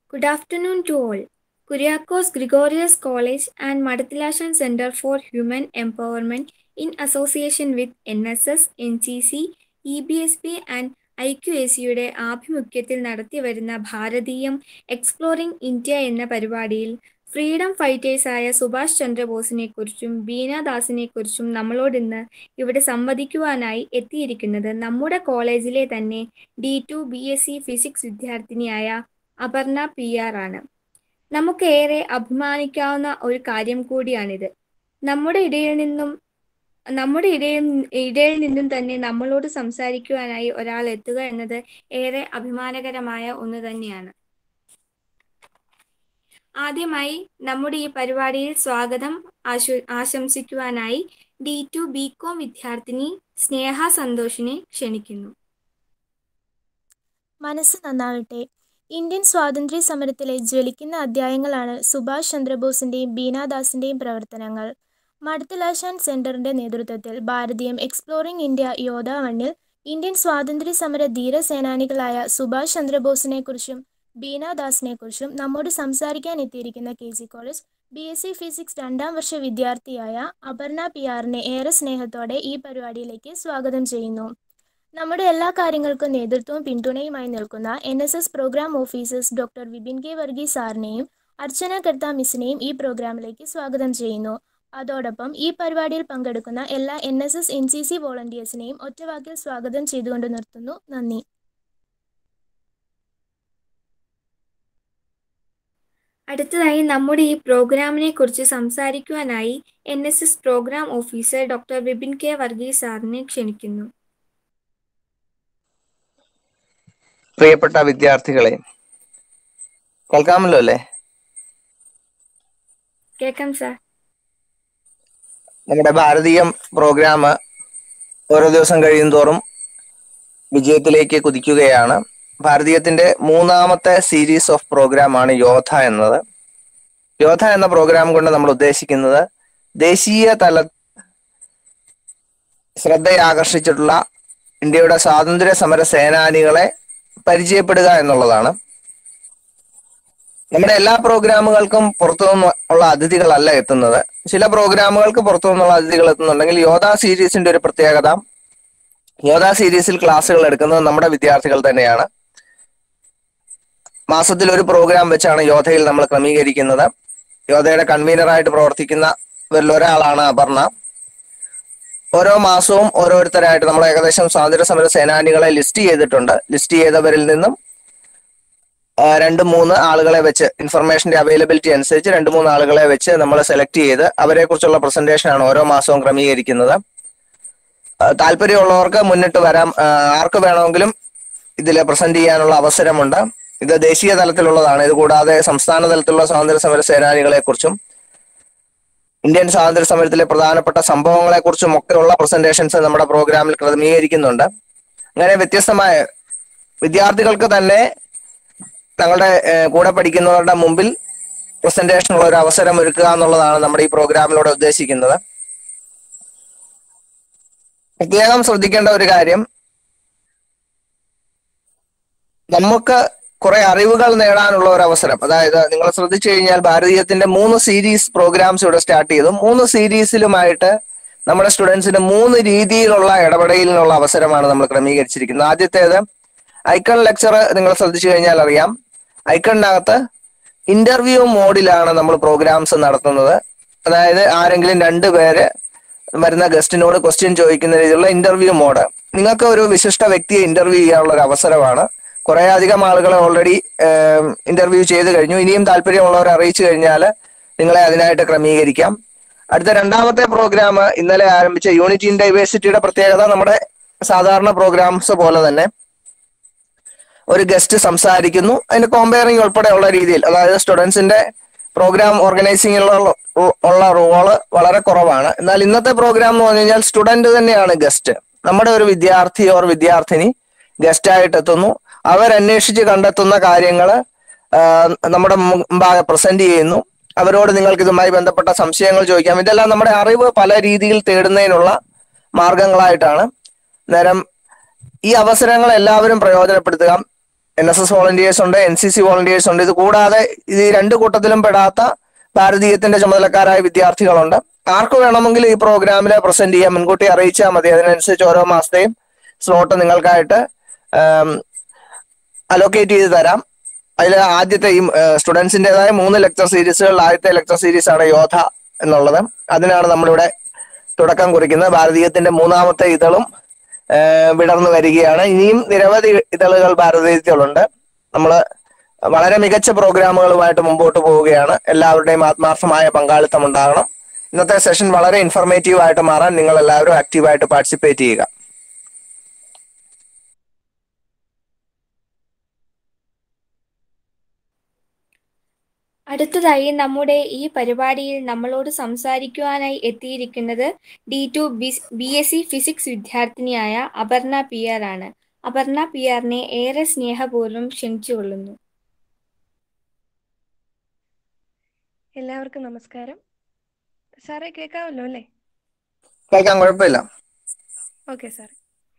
Good afternoon to all. Kuriakos Gregorius College and Madathilashan Center for Human Empowerment in association with NSS, NCC, EBSP and ഐക്യുഎസിയുടെ ആഭിമുഖ്യത്തിൽ നടത്തിവരുന്ന ഭാരതീയം exploring India എന്ന പരിപാടിയിൽ freedom ഫൈറ്റേഴ്സായ Subhash ചന്ദ്രബോസിനെക്കുറിച്ചും ബീനാദാസിനെക്കുറിച്ചും നമ്മളോടിന്ന് ഇവിടെ സംവദിക്കുവാനായി എത്തിയിരിക്കുന്നത് നമ്മുടെ കോളേജിലെ തന്നെ D two B S C physics വിദ്യാർത്ഥിനിയായ അപർണ പി ആർ ആണ് നമുക്കേറെ അഭിമാനിക്കാവുന്ന ഒരു കാര്യം കൂടിയാണിത് നമ്മുടെ ഇടയിൽ നിന്നും നമ്മുടെ ഇടയിൽ ഇടയിൽ നിന്നും തന്നെ നമ്മളോട് സംസാരിക്കുവാനായി ഒരാൾ എത്തുക എന്നത് ഏറെ അഭിമാനകരമായ ഒന്ന് തന്നെയാണ് ആദ്യമായി നമ്മുടെ ഈ പരിപാടിയിൽ സ്വാഗതം ആശു ആശംസിക്കുവാനായി ഡി ടു ബി കോം വിദ്യാർത്ഥിനി സ്നേഹ സന്തോഷിനെ ക്ഷണിക്കുന്നു മനസ്സ് നന്നാകട്ടെ ഇന്ത്യൻ സ്വാതന്ത്ര്യ സമരത്തിലെ ജ്വലിക്കുന്ന അധ്യായങ്ങളാണ് സുഭാഷ് ചന്ദ്രബോസിന്റെയും ബീനാദാസിന്റെയും പ്രവർത്തനങ്ങൾ മടത്തലാശാൻ സെന്ററിന്റെ നേതൃത്വത്തിൽ ഭാരതീയം എക്സ്പ്ലോറിംഗ് ഇന്ത്യ യോധ വണ്ണിൽ ഇന്ത്യൻ സ്വാതന്ത്ര്യ സമര ധീരസേനാനികളായ സുഭാഷ് ചന്ദ്രബോസിനെ കുറിച്ചും ബീനാദാസിനെ കുറിച്ചും നമ്മോട് സംസാരിക്കാൻ എത്തിയിരിക്കുന്ന K G college B S C physics രണ്ടാം വർഷ വിദ്യാർത്ഥിയായ അപർണ പി ആറിനെ ഏറെ സ്നേഹത്തോടെ ഈ പരിപാടിയിലേക്ക് സ്വാഗതം ചെയ്യുന്നു നമ്മുടെ എല്ലാ കാര്യങ്ങൾക്കും നേതൃത്വവും പിന്തുണയുമായി നിൽക്കുന്ന N S S programme officers doctor Vipin K Varghese സാറിനെയും അർച്ചന കർത്ത മിസ്സിനെയും ഈ പ്രോഗ്രാമിലേക്ക് സ്വാഗതം ചെയ്യുന്നു അതോടൊപ്പം ഈ പരിപാടിയിൽ പങ്കെടുക്കുന്ന എല്ലാ N S S N C C വോളണ്ടിയേഴ്സിനെയും ഒറ്റവാക്കിൽ സ്വാഗതം ചെയ്തുകൊണ്ട് നിർത്തുന്നു നന്ദി അടുത്തതായി നമ്മുടെ ഈ പ്രോഗ്രാമിനെ കുറിച്ച് സംസാരിക്കുവാനായി N S S programme officer doctor Vipin K Varghese സാറിനെ ക്ഷണിക്കുന്നു പ്രിയപ്പെട്ട വിദ്യാർത്ഥികളെ കേൾക്കാമല്ലോ അല്ലേ കേൾക്കാം സാർ നമ്മുടെ ഭാരതീയം പ്രോഗ്രാം ഓരോ ദിവസം കഴിയും തോറും വിജയത്തിലേക്ക് കുതിക്കുകയാണ് ഭാരതീയത്തിന്റെ മൂന്നാമത്തെ സീരീസ് ഓഫ് പ്രോഗ്രാം ആണ് യോധ എന്നത് യോധ എന്ന പ്രോഗ്രാം കൊണ്ട് നമ്മൾ ഉദ്ദേശിക്കുന്നത് ദേശീയ തല ശ്രദ്ധയാകർഷിച്ചിട്ടുള്ള ഇന്ത്യയുടെ സ്വാതന്ത്ര്യ സമര സേനാനികളെ പരിചയപ്പെടുക എന്നുള്ളതാണ് നമ്മുടെ എല്ലാ പ്രോഗ്രാമുകൾക്കും പുറത്തുനിന്ന് ഉള്ള അതിഥികളല്ല എത്തുന്നത് ചില പ്രോഗ്രാമുകൾക്ക് പുറത്തു നിന്നുള്ള അതിഥികൾ എത്തുന്നുണ്ടെങ്കിൽ യോധ സീരീസിന്റെ ഒരു പ്രത്യേകത യോധ സീരീസിൽ ക്ലാസ്സുകൾ എടുക്കുന്നത് നമ്മുടെ വിദ്യാർത്ഥികൾ തന്നെയാണ് മാസത്തിൽ ഒരു പ്രോഗ്രാം വെച്ചാണ് യോധയിൽ നമ്മൾ ക്രമീകരിക്കുന്നത് യോധയുടെ കൺവീനറായിട്ട് പ്രവർത്തിക്കുന്നവരിൽ ഒരാളാണ് അപർണ ഓരോ മാസവും ഓരോരുത്തരായിട്ട് നമ്മൾ ഏകദേശം സ്വാതന്ത്ര്യ സമര സേനാനികളെ ലിസ്റ്റ് ചെയ്തിട്ടുണ്ട് ലിസ്റ്റ് ചെയ്തവരിൽ നിന്നും രണ്ട് മൂന്ന് ആളുകളെ വെച്ച് ഇൻഫർമേഷന്റെ അവൈലബിലിറ്റി അനുസരിച്ച് രണ്ട് മൂന്ന് ആളുകളെ വെച്ച് നമ്മൾ സെലക്ട് ചെയ്ത് അവരെ കുറിച്ചുള്ള പ്രസന്റേഷൻ ആണ് ഓരോ മാസവും ക്രമീകരിക്കുന്നത് താല്പര്യമുള്ളവർക്ക് മുന്നിട്ട് വരാം ആർക്ക് വേണമെങ്കിലും ഇതിൽ പ്രസന്റ് ചെയ്യാനുള്ള അവസരമുണ്ട് ഇത് ദേശീയ തലത്തിലുള്ളതാണ് ഇത് കൂടാതെ സംസ്ഥാന തലത്തിലുള്ള സ്വാതന്ത്ര്യ സമര സേനാനികളെ കുറിച്ചും ഇന്ത്യൻ സ്വാതന്ത്ര്യ സമരത്തിലെ പ്രധാനപ്പെട്ട സംഭവങ്ങളെ കുറിച്ചും ഒക്കെയുള്ള പ്രസന്റേഷൻസ് നമ്മുടെ പ്രോഗ്രാമിൽ ക്രമീകരിക്കുന്നുണ്ട് അങ്ങനെ വ്യത്യസ്തമായ വിദ്യാർത്ഥികൾക്ക് തന്നെ തങ്ങളുടെ കൂടെ പഠിക്കുന്നവരുടെ മുമ്പിൽ പ്രസന്റേഷനുള്ള ഒരു അവസരം ഒരുക്കുക എന്നുള്ളതാണ് നമ്മുടെ ഈ പ്രോഗ്രാമിലൂടെ ഉദ്ദേശിക്കുന്നത് പ്രത്യേകം ശ്രദ്ധിക്കേണ്ട ഒരു കാര്യം നമുക്ക് കുറെ അറിവുകൾ നേടാനുള്ള ഒരു അവസരം അതായത് നിങ്ങൾ ശ്രദ്ധിച്ചു കഴിഞ്ഞാൽ ഭാരതീയത്തിന്റെ മൂന്ന് സീരീസ് പ്രോഗ്രാംസ് ഇവിടെ സ്റ്റാർട്ട് ചെയ്തു മൂന്ന് സീരീസിലുമായിട്ട് നമ്മുടെ സ്റ്റുഡൻസിന് മൂന്ന് രീതിയിലുള്ള ഇടപെടലിനുള്ള അവസരമാണ് നമ്മൾ ക്രമീകരിച്ചിരിക്കുന്നത് ആദ്യത്തേത് ഐക്കൺ ലെക്ചർ നിങ്ങൾ ശ്രദ്ധിച്ചു കഴിഞ്ഞാൽ അറിയാം ഐക്കണിനകത്ത് ഇന്റർവ്യൂ മോഡിലാണ് നമ്മൾ പ്രോഗ്രാംസ് നടത്തുന്നത് അതായത് ആരെങ്കിലും രണ്ടുപേര് വരുന്ന ഗസ്റ്റിനോട് ക്വസ്റ്റ്യൻ ചോദിക്കുന്ന രീതിയിലുള്ള ഇന്റർവ്യൂ മോഡ് നിങ്ങൾക്ക് ഒരു വിശിഷ്ട വ്യക്തിയെ ഇന്റർവ്യൂ ചെയ്യാനുള്ള ഒരു അവസരമാണ് കുറെ അധികം ആളുകൾ ഓൾറെഡി ഇന്റർവ്യൂ ചെയ്ത് കഴിഞ്ഞു ഇനിയും താല്പര്യമുള്ളവരെ അറിയിച്ചു കഴിഞ്ഞാൽ നിങ്ങളെ അതിനായിട്ട് ക്രമീകരിക്കാം അടുത്ത രണ്ടാമത്തെ പ്രോഗ്രാം ഇന്നലെ ആരംഭിച്ച യൂണിറ്റി ഇൻ ഡൈവേഴ്സിറ്റിയുടെ പ്രത്യേകത നമ്മുടെ സാധാരണ പ്രോഗ്രാംസ് പോലെ തന്നെ ഒരു ഗസ്റ്റ് സംസാരിക്കുന്നു അതിന്റെ കോമ്പയറിംഗ് ഉൾപ്പെടെയുള്ള രീതിയിൽ അതായത് സ്റ്റുഡൻസിന്റെ പ്രോഗ്രാം ഓർഗനൈസിംഗിലുള്ള ഉള്ള റോള് വളരെ കുറവാണ് എന്നാൽ ഇന്നത്തെ പ്രോഗ്രാം എന്ന് പറഞ്ഞു കഴിഞ്ഞാൽ സ്റ്റുഡന്റ് തന്നെയാണ് ഗസ്റ്റ് നമ്മുടെ ഒരു വിദ്യാർത്ഥി ഓർ വിദ്യാർത്ഥിനി ഗസ്റ്റായിട്ട് എത്തുന്നു അവരന്വേഷിച്ച് കണ്ടെത്തുന്ന കാര്യങ്ങൾ നമ്മുടെ മുമ്പാകെ പ്രസന്റ് ചെയ്യുന്നു അവരോട് നിങ്ങൾക്ക് ഇതുമായി ബന്ധപ്പെട്ട സംശയങ്ങൾ ചോദിക്കാം ഇതെല്ലാം നമ്മുടെ അറിവ് പല രീതിയിൽ തേടുന്നതിനുള്ള മാർഗങ്ങളായിട്ടാണ് നേരം ഈ അവസരങ്ങൾ എല്ലാവരും പ്രയോജനപ്പെടുത്തുക എൻ എസ് എസ് വോളണ്ടിയേഴ്സ് ഉണ്ട് എൻ സി സി വോളണ്ടിയേഴ്സ് ഉണ്ട് ഇത് കൂടാതെ ഇത് ഈ രണ്ട് കൂട്ടത്തിലും പെടാത്ത ഭാരതീയത്തിന്റെ ചുമതലക്കാരായ വിദ്യാർത്ഥികളുണ്ട് ആർക്ക് വേണമെങ്കിലും ഈ പ്രോഗ്രാമിൽ പ്രസന്റ് ചെയ്യാം മുൻകൂട്ടി അറിയിച്ചാൽ മതി അതിനനുസരിച്ച് ഓരോ മാസത്തെയും സ്ലോട്ട് നിങ്ങൾക്കായിട്ട് അലോക്കേറ്റ് ചെയ്ത് തരാം അതിൽ ആദ്യത്തെ ഈ സ്റ്റുഡൻസിൻ്റെതായ മൂന്ന് ലെക്ചർ സീരീസുകളിൽ ആദ്യത്തെ ലെക്ചർ സീരീസ് ആണ് യോധ എന്നുള്ളത് അതിനാണ് നമ്മളിവിടെ തുടക്കം കുറിക്കുന്നത് ഭാരതീയത്തിന്റെ മൂന്നാമത്തെ ഇതളും ഏഹ് വിടർന്നു വരികയാണ് ഇനിയും നിരവധി ഇതളുകൾ ഭാരതീയത്തിലുണ്ട് നമ്മൾ വളരെ മികച്ച പ്രോഗ്രാമുകളുമായിട്ട് മുമ്പോട്ട് പോവുകയാണ് എല്ലാവരുടെയും ആത്മാർത്ഥമായ പങ്കാളിത്തം ഉണ്ടാകണം ഇന്നത്തെ സെഷൻ വളരെ ഇൻഫർമേറ്റീവ് ആയിട്ട് മാറാൻ നിങ്ങൾ എല്ലാവരും ആക്റ്റീവായിട്ട് പാർട്ടിസിപ്പേറ്റ് ചെയ്യുക അടുത്തതായി നമ്മുടെ ഈ പരിപാടിയിൽ നമ്മളോട് സംസാരിക്കുവാനായി എത്തിയിരിക്കുന്നത് D two B S C physics വിദ്യാർത്ഥിനിയായ അപർണ പി ആർ ആണ് അപർണ പി ആറിനെ ഏറെ സ്നേഹപൂർവ്വം ക്ഷണിച്ചുകൊള്ളുന്നു എല്ലാവർക്കും നമസ്കാരം സാറേ കേൾക്കാമല്ലോ അല്ലേ കേൾക്കാൻ കുഴപ്പമില്ല ഓക്കെ സാർ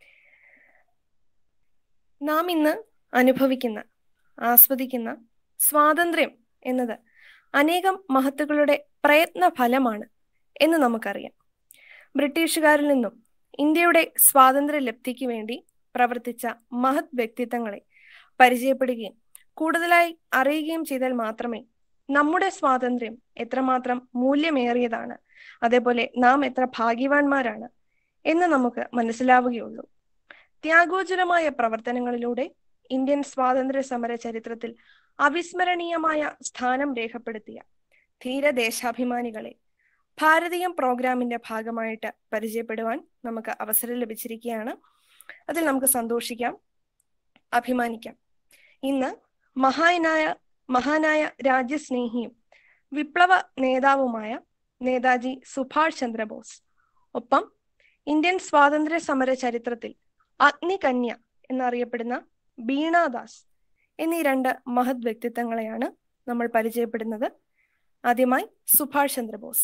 നാം ഇന്ന് അനുഭവിക്കുന്ന ആസ്വദിക്കുന്ന സ്വാതന്ത്ര്യം എന്നത് അനേകം മഹത്തുക്കളുടെ പ്രയത്ന ഫലമാണ് എന്ന് നമുക്കറിയാം ബ്രിട്ടീഷുകാരിൽ നിന്നും ഇന്ത്യയുടെ സ്വാതന്ത്ര്യ ലബ്ധിക്ക് വേണ്ടി പ്രവർത്തിച്ച മഹത് വ്യക്തിത്വങ്ങളെ പരിചയപ്പെടുകയും കൂടുതലായി അറിയുകയും ചെയ്താൽ മാത്രമേ നമ്മുടെ സ്വാതന്ത്ര്യം എത്രമാത്രം മൂല്യമേറിയതാണ് അതേപോലെ നാം എത്ര ഭാഗ്യവാന്മാരാണ് എന്ന് നമുക്ക് മനസ്സിലാവുകയുള്ളൂ ത്യാഗോജ്വലമായ പ്രവർത്തനങ്ങളിലൂടെ ഇന്ത്യൻ സ്വാതന്ത്ര്യ സമര ചരിത്രത്തിൽ അവിസ്മരണീയമായ സ്ഥാനം രേഖപ്പെടുത്തിയ ധീരദേശാഭിമാനികളെ ഭാരതീയം പ്രോഗ്രാമിന്റെ ഭാഗമായിട്ട് പരിചയപ്പെടുവാൻ നമുക്ക് അവസരം ലഭിച്ചിരിക്കുകയാണ് അതിൽ നമുക്ക് സന്തോഷിക്കാം അഭിമാനിക്കാം ഇന്ന് മഹാനായ മഹാനായ രാജ്യസ്നേഹിയും വിപ്ലവ നേതാവുമായ നേതാജി സുഭാഷ് ചന്ദ്രബോസ് ഒപ്പം ഇന്ത്യൻ സ്വാതന്ത്ര്യ സമര ചരിത്രത്തിൽ അഗ്നികന്യ എന്നറിയപ്പെടുന്ന ബീണാദാസ് എന്നീ രണ്ട് മഹത് വ്യക്തിത്വങ്ങളെയാണ് നമ്മൾ പരിചയപ്പെടുന്നത് ആദ്യമായി സുഭാഷ് ചന്ദ്രബോസ്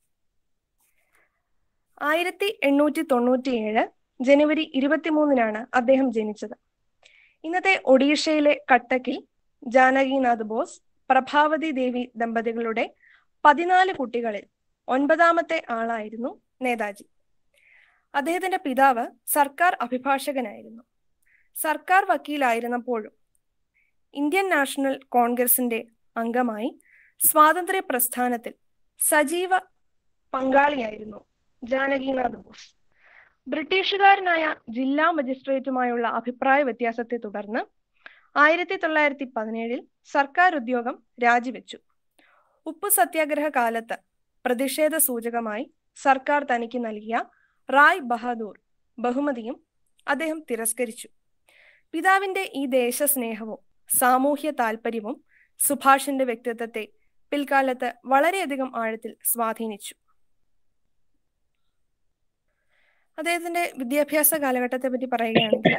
ആയിരത്തി എണ്ണൂറ്റി തൊണ്ണൂറ്റിയേഴ് ജനുവരി ഇരുപത്തിമൂന്നിനാണ് അദ്ദേഹം ജനിച്ചത് ഇന്നത്തെ ഒഡീഷയിലെ കട്ടക്കിൽ ജാനകിനാഥ് ബോസ് പ്രഭാവതി ദേവി ദമ്പതികളുടെ പതിനാല് കുട്ടികളിൽ ഒൻപതാമത്തെ ആളായിരുന്നു നേതാജി അദ്ദേഹത്തിന്റെ പിതാവ് സർക്കാർ അഭിഭാഷകനായിരുന്നു സർക്കാർ വക്കീലായിരുന്നപ്പോഴും ഇന്ത്യൻ നാഷണൽ കോൺഗ്രസിന്റെ അംഗമായി സ്വാതന്ത്ര്യ പ്രസ്ഥാനത്തിൽ സജീവ പങ്കാളിയായിരുന്നു ജാനകിനാഥ് ബോസ് ബ്രിട്ടീഷുകാരനായ ജില്ലാ മജിസ്ട്രേറ്റുമായുള്ള അഭിപ്രായ വ്യത്യാസത്തെ തുടർന്ന് ആയിരത്തി തൊള്ളായിരത്തി പതിനേഴിൽ സർക്കാർ ഉദ്യോഗം രാജിവെച്ചു ഉപ്പു സത്യാഗ്രഹ കാലത്ത് പ്രതിഷേധ സൂചകമായി സർക്കാർ തനിക്ക് നൽകിയ റായ് ബഹാദൂർ ബഹുമതിയും അദ്ദേഹം തിരസ്കരിച്ചു പിതാവിന്റെ ഈ ദേശസ്നേഹവും സാമൂഹ്യ താല്പര്യവും സുഭാഷിന്റെ വ്യക്തിത്വത്തെ പിൽക്കാലത്ത് വളരെയധികം ആഴത്തിൽ സ്വാധീനിച്ചു അദ്ദേഹത്തിന്റെ വിദ്യാഭ്യാസ കാലഘട്ടത്തെ പറ്റി പറയുകയാണെങ്കിൽ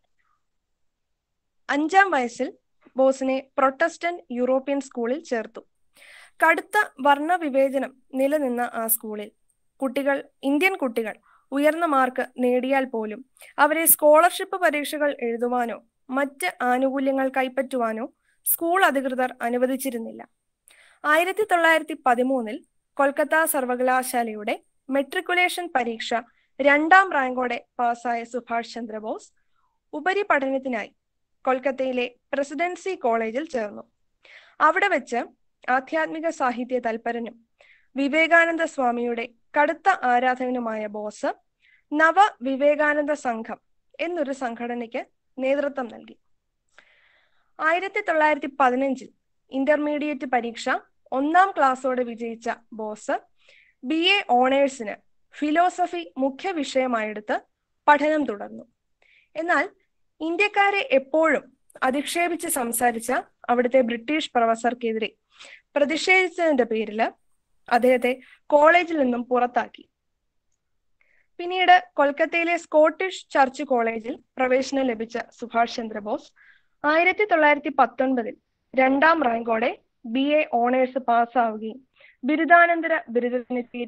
അഞ്ചാം വയസ്സിൽ ബോസിനെ പ്രൊട്ടസ്റ്റന്റ് യൂറോപ്യൻ സ്കൂളിൽ ചേർത്തു കടുത്ത വർണ്ണവിവേചനം നിലനിന്ന ആ സ്കൂളിൽ കുട്ടികൾ ഇന്ത്യൻ കുട്ടികൾ ഉയർന്ന മാർക്ക് നേടിയാൽ പോലും അവരെ സ്കോളർഷിപ്പ് പരീക്ഷകൾ എഴുതുവാനോ മറ്റ് ആനുകൂല്യങ്ങൾ കൈപ്പറ്റുവാനോ സ്കൂൾ അധികൃതർ അനുവദിച്ചിരുന്നില്ല ആയിരത്തി തൊള്ളായിരത്തി പതിമൂന്നിൽ കൊൽക്കത്ത സർവകലാശാലയുടെ മെട്രിക്കുലേഷൻ പരീക്ഷ രണ്ടാം റാങ്കോടെ പാസ്സായ സുഭാഷ് ചന്ദ്രബോസ് ഉപരിപഠനത്തിനായി കൊൽക്കത്തയിലെ പ്രസിഡൻസി കോളേജിൽ ചേർന്നു അവിടെ വെച്ച് ആധ്യാത്മിക സാഹിത്യ തൽപരനും വിവേകാനന്ദ സ്വാമിയുടെ കടുത്ത ആരാധകനുമായ ബോസ് നവ വിവേകാനന്ദ സംഘം എന്നൊരു സംഘടനയ്ക്ക് നേതൃത്വം നൽകി ആയിരത്തി തൊള്ളായിരത്തി പതിനഞ്ചിൽ ഇന്റർമീഡിയറ്റ് പരീക്ഷ ഒന്നാം ക്ലാസ്സോടെ വിജയിച്ച ബോസ് ബി എ ഓണേഴ്സിന് ഫിലോസഫി മുഖ്യ വിഷയമായെടുത്ത് പഠനം തുടർന്നു എന്നാൽ ഇന്ത്യക്കാരെ എപ്പോഴും അധിക്ഷേപിച്ച് സംസാരിച്ച അവിടുത്തെ ബ്രിട്ടീഷ് പ്രൊഫസർക്കെതിരെ പ്രതിഷേധിച്ചതിന്റെ പേരിൽ അദ്ദേഹത്തെ കോളേജിൽ നിന്നും പുറത്താക്കി പിന്നീട് കൊൽക്കത്തയിലെ സ്കോട്ടിഷ് ചർച്ച് കോളേജിൽ പ്രവേശനം ലഭിച്ച സുഭാഷ് ചന്ദ്രബോസ് ആയിരത്തി തൊള്ളായിരത്തി പത്തൊൻപതിൽ രണ്ടാം റാങ്കോടെ ബി എ ഓണേഴ്സ് പാസ്സാവുകയും ബിരുദാനന്തര ബിരുദത്തിന്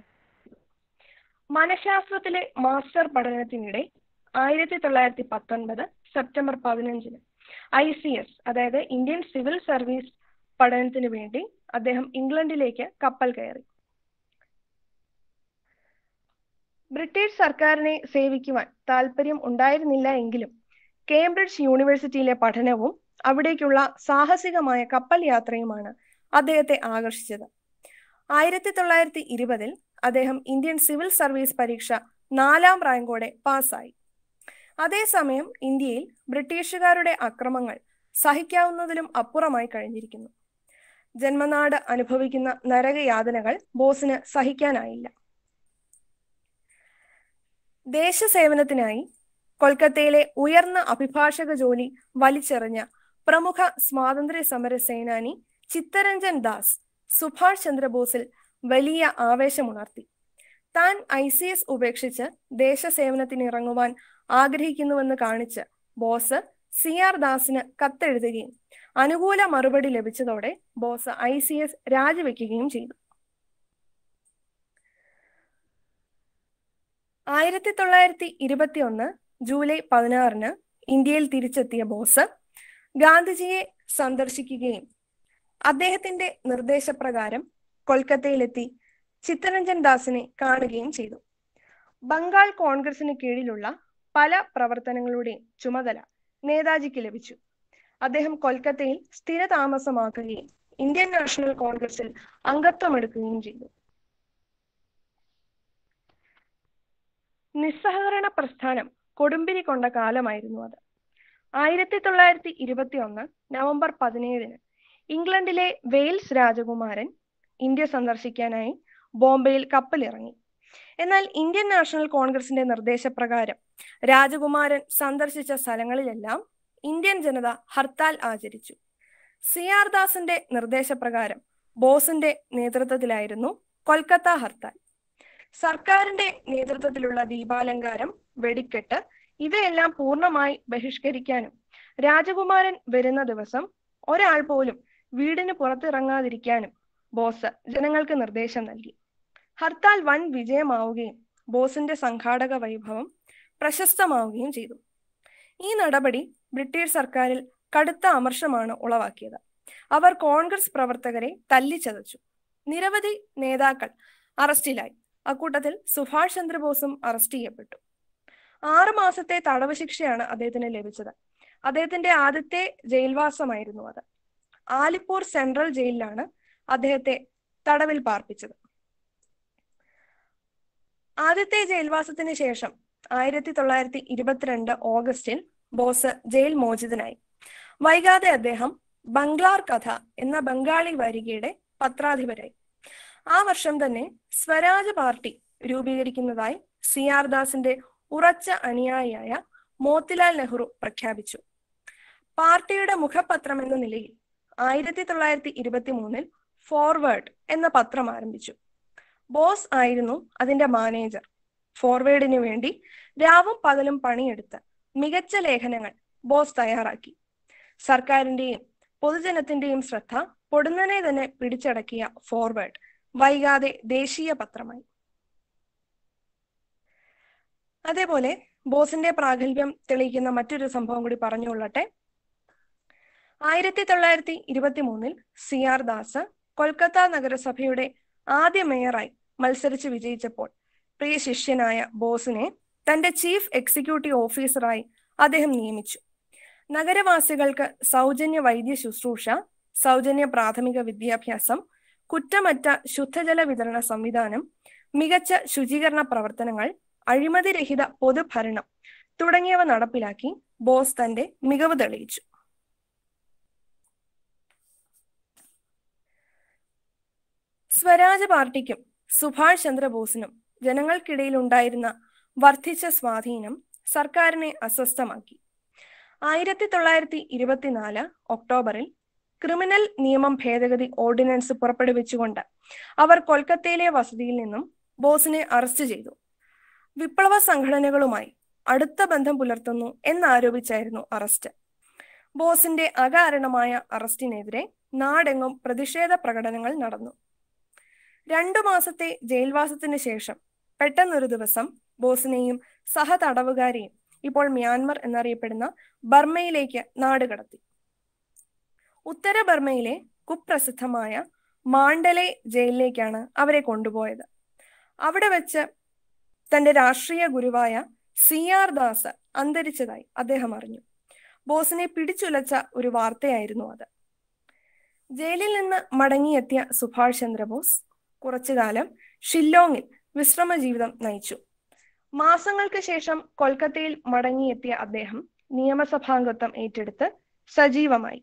മനഃശാസ്ത്രത്തിലെ മാസ്റ്റർ പഠനത്തിനിടെ ആയിരത്തി തൊള്ളായിരത്തി പത്തൊൻപത് സെപ്റ്റംബർ പതിനഞ്ചിന് ഐ സി എസ് അതായത് ഇന്ത്യൻ സിവിൽ സർവീസ് പഠനത്തിന് വേണ്ടി അദ്ദേഹം ഇംഗ്ലണ്ടിലേക്ക് കപ്പൽ കയറി ബ്രിട്ടീഷ് സർക്കാരിനെ സേവിക്കുവാൻ താല്പര്യം ഉണ്ടായിരുന്നില്ല എങ്കിലും കേംബ്രിഡ്ജ് യൂണിവേഴ്സിറ്റിയിലെ പഠനവും അവിടേക്കുള്ള സാഹസികമായ കപ്പൽ യാത്രയുമാണ് അദ്ദേഹത്തെ ആകർഷിച്ചത് ആയിരത്തി തൊള്ളായിരത്തി ഇരുപതിൽ അദ്ദേഹം ഇന്ത്യൻ സിവിൽ സർവീസ് പരീക്ഷ നാലാം റാങ്കോടെ പാസ്സായി അതേസമയം ഇന്ത്യയിൽ ബ്രിട്ടീഷുകാരുടെ അക്രമങ്ങൾ സഹിക്കാവുന്നതിലും അപ്പുറമായി കഴിഞ്ഞിരിക്കുന്നു ജന്മനാട് അനുഭവിക്കുന്ന നരകയാതനകൾ ബോസിന് സഹിക്കാനായില്ല ദേശസേവനത്തിനായി കൊൽക്കത്തയിലെ ഉയർന്ന അഭിഭാഷക ജോലി വലിച്ചെറിഞ്ഞ പ്രമുഖ സ്വാതന്ത്ര്യ സമര സേനാനി ചിത്തരഞ്ജൻ ദാസ് സുഭാഷ് ചന്ദ്രബോസിൽ വലിയ ആവേശമുണർത്തി താൻ ഐ സി എസ് ഉപേക്ഷിച്ച് ദേശസേവനത്തിന് ഇറങ്ങുവാൻ ആഗ്രഹിക്കുന്നുവെന്ന് കാണിച്ച് ബോസ് സി ആർ ദാസിന് കത്തെഴുതുകയും അനുകൂല മറുപടി ലഭിച്ചതോടെ ബോസ് ഐ സി എസ് രാജിവെക്കുകയും ചെയ്തു ആയിരത്തി തൊള്ളായിരത്തി ഇരുപത്തി ഒന്ന് ജൂലൈ പതിനാറിന് ഇന്ത്യയിൽ തിരിച്ചെത്തിയ ബോസ് ഗാന്ധിജിയെ സന്ദർശിക്കുകയും അദ്ദേഹത്തിന്റെ നിർദ്ദേശപ്രകാരം കൊൽക്കത്തയിലെത്തി ചിത്തരഞ്ജൻ ദാസിനെ കാണുകയും ചെയ്തു ബംഗാൾ കോൺഗ്രസിന് കീഴിലുള്ള പല പ്രവർത്തനങ്ങളുടെയും ചുമതല നേതാജിക്ക് ലഭിച്ചു അദ്ദേഹം കൊൽക്കത്തയിൽ സ്ഥിരതാമസമാക്കുകയും ഇന്ത്യൻ നാഷണൽ കോൺഗ്രസിൽ അംഗത്വമെടുക്കുകയും ചെയ്തു നിസ്സഹകരണ പ്രസ്ഥാനം കൊടുമ്പിരി കൊണ്ട കാലമായിരുന്നു അത് ആയിരത്തി തൊള്ളായിരത്തി ഇരുപത്തി ഒന്ന് നവംബർ പതിനേഴിന് ഇംഗ്ലണ്ടിലെ വെയിൽസ് രാജകുമാരൻ ഇന്ത്യ സന്ദർശിക്കാനായി ബോംബെയിൽ കപ്പലിറങ്ങി എന്നാൽ ഇന്ത്യൻ നാഷണൽ കോൺഗ്രസിന്റെ നിർദ്ദേശപ്രകാരം രാജകുമാരൻ സന്ദർശിച്ച സ്ഥലങ്ങളിലെല്ലാം ഇന്ത്യൻ ജനത ഹർത്താൽ ആചരിച്ചു സി ആർ ദാസിന്റെ നിർദ്ദേശപ്രകാരം ബോസിന്റെ നേതൃത്വത്തിലായിരുന്നു കൊൽക്കത്ത ഹർത്താൽ സർക്കാരിന്റെ നേതൃത്വത്തിലുള്ള ദീപാലങ്കാരം വെടിക്കെട്ട് ഇവയെല്ലാം പൂർണ്ണമായി ബഹിഷ്കരിക്കാനും രാജകുമാരൻ വരുന്ന ദിവസം ഒരാൾ പോലും വീടിന് പുറത്തിറങ്ങാതിരിക്കാനും ബോസ് ജനങ്ങൾക്ക് നിർദ്ദേശം നൽകി ഹർത്താൽ വൻ വിജയമാവുകയും ബോസിന്റെ സംഘാടക വൈഭവം പ്രശസ്തമാവുകയും ചെയ്തു ഈ നടപടി ബ്രിട്ടീഷ് സർക്കാരിൽ കടുത്ത അമർഷമാണ് ഉളവാക്കിയത് അവർ കോൺഗ്രസ് പ്രവർത്തകരെ തല്ലിച്ചതച്ചു നിരവധി നേതാക്കൾ അറസ്റ്റിലായി അക്കൂട്ടത്തിൽ സുഭാഷ് ചന്ദ്രബോസും അറസ്റ്റ് ചെയ്യപ്പെട്ടു ആറു മാസത്തെ തടവ് ശിക്ഷയാണ് അദ്ദേഹത്തിന് ലഭിച്ചത് അദ്ദേഹത്തിന്റെ ആദ്യത്തെ ജയിൽവാസമായിരുന്നു അത് ആലിപ്പൂർ സെൻട്രൽ ജയിലിലാണ് അദ്ദേഹത്തെ തടവിൽ പാർപ്പിച്ചത് ആദ്യത്തെ ജയിൽവാസത്തിന് ശേഷം ആയിരത്തി തൊള്ളായിരത്തി ഇരുപത്തിരണ്ട് ഓഗസ്റ്റിൽ ബോസ് ജയിൽ മോചിതനായി വൈകാതെ അദ്ദേഹം ബംഗ്ലാർ കഥ എന്ന ബംഗാളി വാരികയുടെ പത്രാധിപരായി ആ വർഷം തന്നെ സ്വരാജ് പാർട്ടി രൂപീകരിക്കുന്നതായി സി ആർ ദാസിന്റെ ഉറച്ച അനുയായിയായ മോത്തിലാൽ നെഹ്റു പ്രഖ്യാപിച്ചു പാർട്ടിയുടെ മുഖപത്രം എന്ന നിലയിൽ ആയിരത്തി തൊള്ളായിരത്തി ഇരുപത്തി മൂന്നിൽ ഫോർവേഡ് എന്ന പത്രം ആരംഭിച്ചു ബോസ് ആയിരുന്നു അതിന്റെ മാനേജർ ഫോർവേഡിന് വേണ്ടി രാവും പകലും പണിയെടുത്ത് മികച്ച ലേഖനങ്ങൾ ബോസ് തയ്യാറാക്കി സർക്കാരിന്റെയും പൊതുജനത്തിന്റെയും ശ്രദ്ധ പൊടുന്നനെ തന്നെ പിടിച്ചടക്കിയ ഫോർവേഡ് വൈകാതെ ദേശീയ പത്രമായി അതേപോലെ ബോസിന്റെ പ്രാഗൽഭ്യം തെളിയിക്കുന്ന മറ്റൊരു സംഭവം കൂടി പറഞ്ഞുകൊള്ളട്ടെ ആയിരത്തി തൊള്ളായിരത്തി ഇരുപത്തി മൂന്നിൽ സി ആർ ദാസ് കൊൽക്കത്ത നഗരസഭയുടെ ആദ്യ മേയറായി മത്സരിച്ച് വിജയിച്ചപ്പോൾ പ്രിയ ശിഷ്യനായ ബോസിനെ തന്റെ ചീഫ് എക്സിക്യൂട്ടീവ് ഓഫീസറായി അദ്ദേഹം നിയമിച്ചു നഗരവാസികൾക്ക് സൗജന്യ വൈദ്യ ശുശ്രൂഷ സൗജന്യ പ്രാഥമിക വിദ്യാഭ്യാസം കുറ്റമറ്റ ശുദ്ധജല വിതരണ സംവിധാനം മികച്ച ശുചീകരണ പ്രവർത്തനങ്ങൾ അഴിമതിരഹിത പൊതുഭരണം തുടങ്ങിയവ നടപ്പിലാക്കി ബോസ് തന്റെ മികവ് തെളിയിച്ചു സ്വരാജ് പാർട്ടിക്കും സുഭാഷ് ചന്ദ്രബോസിനും ജനങ്ങൾക്കിടയിൽ ഉണ്ടായിരുന്ന വർദ്ധിച്ച സ്വാധീനം സർക്കാരിനെ അസ്വസ്ഥമാക്കി ആയിരത്തി തൊള്ളായിരത്തി ഇരുപത്തിനാല് ഒക്ടോബറിൽ ക്രിമിനൽ നിയമം ഭേദഗതി ഓർഡിനൻസ് പുറപ്പെടുവിച്ചുകൊണ്ട് അവർ കൊൽക്കത്തയിലെ വസതിയിൽ നിന്നും ബോസിനെ അറസ്റ്റ് ചെയ്തു വിപ്ലവ സംഘടനകളുമായി അടുത്ത ബന്ധം പുലർത്തുന്നു എന്നാരോപിച്ചായിരുന്നു അറസ്റ്റ് ബോസിന്റെ അകാരണമായ അറസ്റ്റിനെതിരെ നാടെങ്ങും പ്രതിഷേധ പ്രകടനങ്ങൾ നടന്നു രണ്ടു മാസത്തെ ജയിൽവാസത്തിന് ശേഷം പെട്ടെന്നൊരു ദിവസം ബോസിനെയും സഹതടവുകാരെയും ഇപ്പോൾ മ്യാൻമർ എന്നറിയപ്പെടുന്ന ബർമയിലേക്ക് നാടുകടത്തി ഉത്തര ബർമയിലെ കുപ്രസിദ്ധമായ മാണ്ടലെ ജയിലിലേക്കാണ് അവരെ കൊണ്ടുപോയത് അവിടെ വെച്ച് തന്റെ രാഷ്ട്രീയ ഗുരുവായ സി ആർ ദാസ് അന്തരിച്ചതായി അദ്ദേഹം അറിഞ്ഞു ബോസിനെ പിടിച്ചുലച്ച ഒരു വാർത്തയായിരുന്നു അത് ജയിലിൽ നിന്ന് മടങ്ങിയെത്തിയ സുഭാഷ് ചന്ദ്രബോസ് കുറച്ചുകാലം ഷില്ലോങ്ങിൽ വിശ്രമ ജീവിതം നയിച്ചു മാസങ്ങൾക്ക് ശേഷം കൊൽക്കത്തയിൽ മടങ്ങിയെത്തിയ അദ്ദേഹം നിയമസഭാംഗത്വം ഏറ്റെടുത്ത് സജീവമായി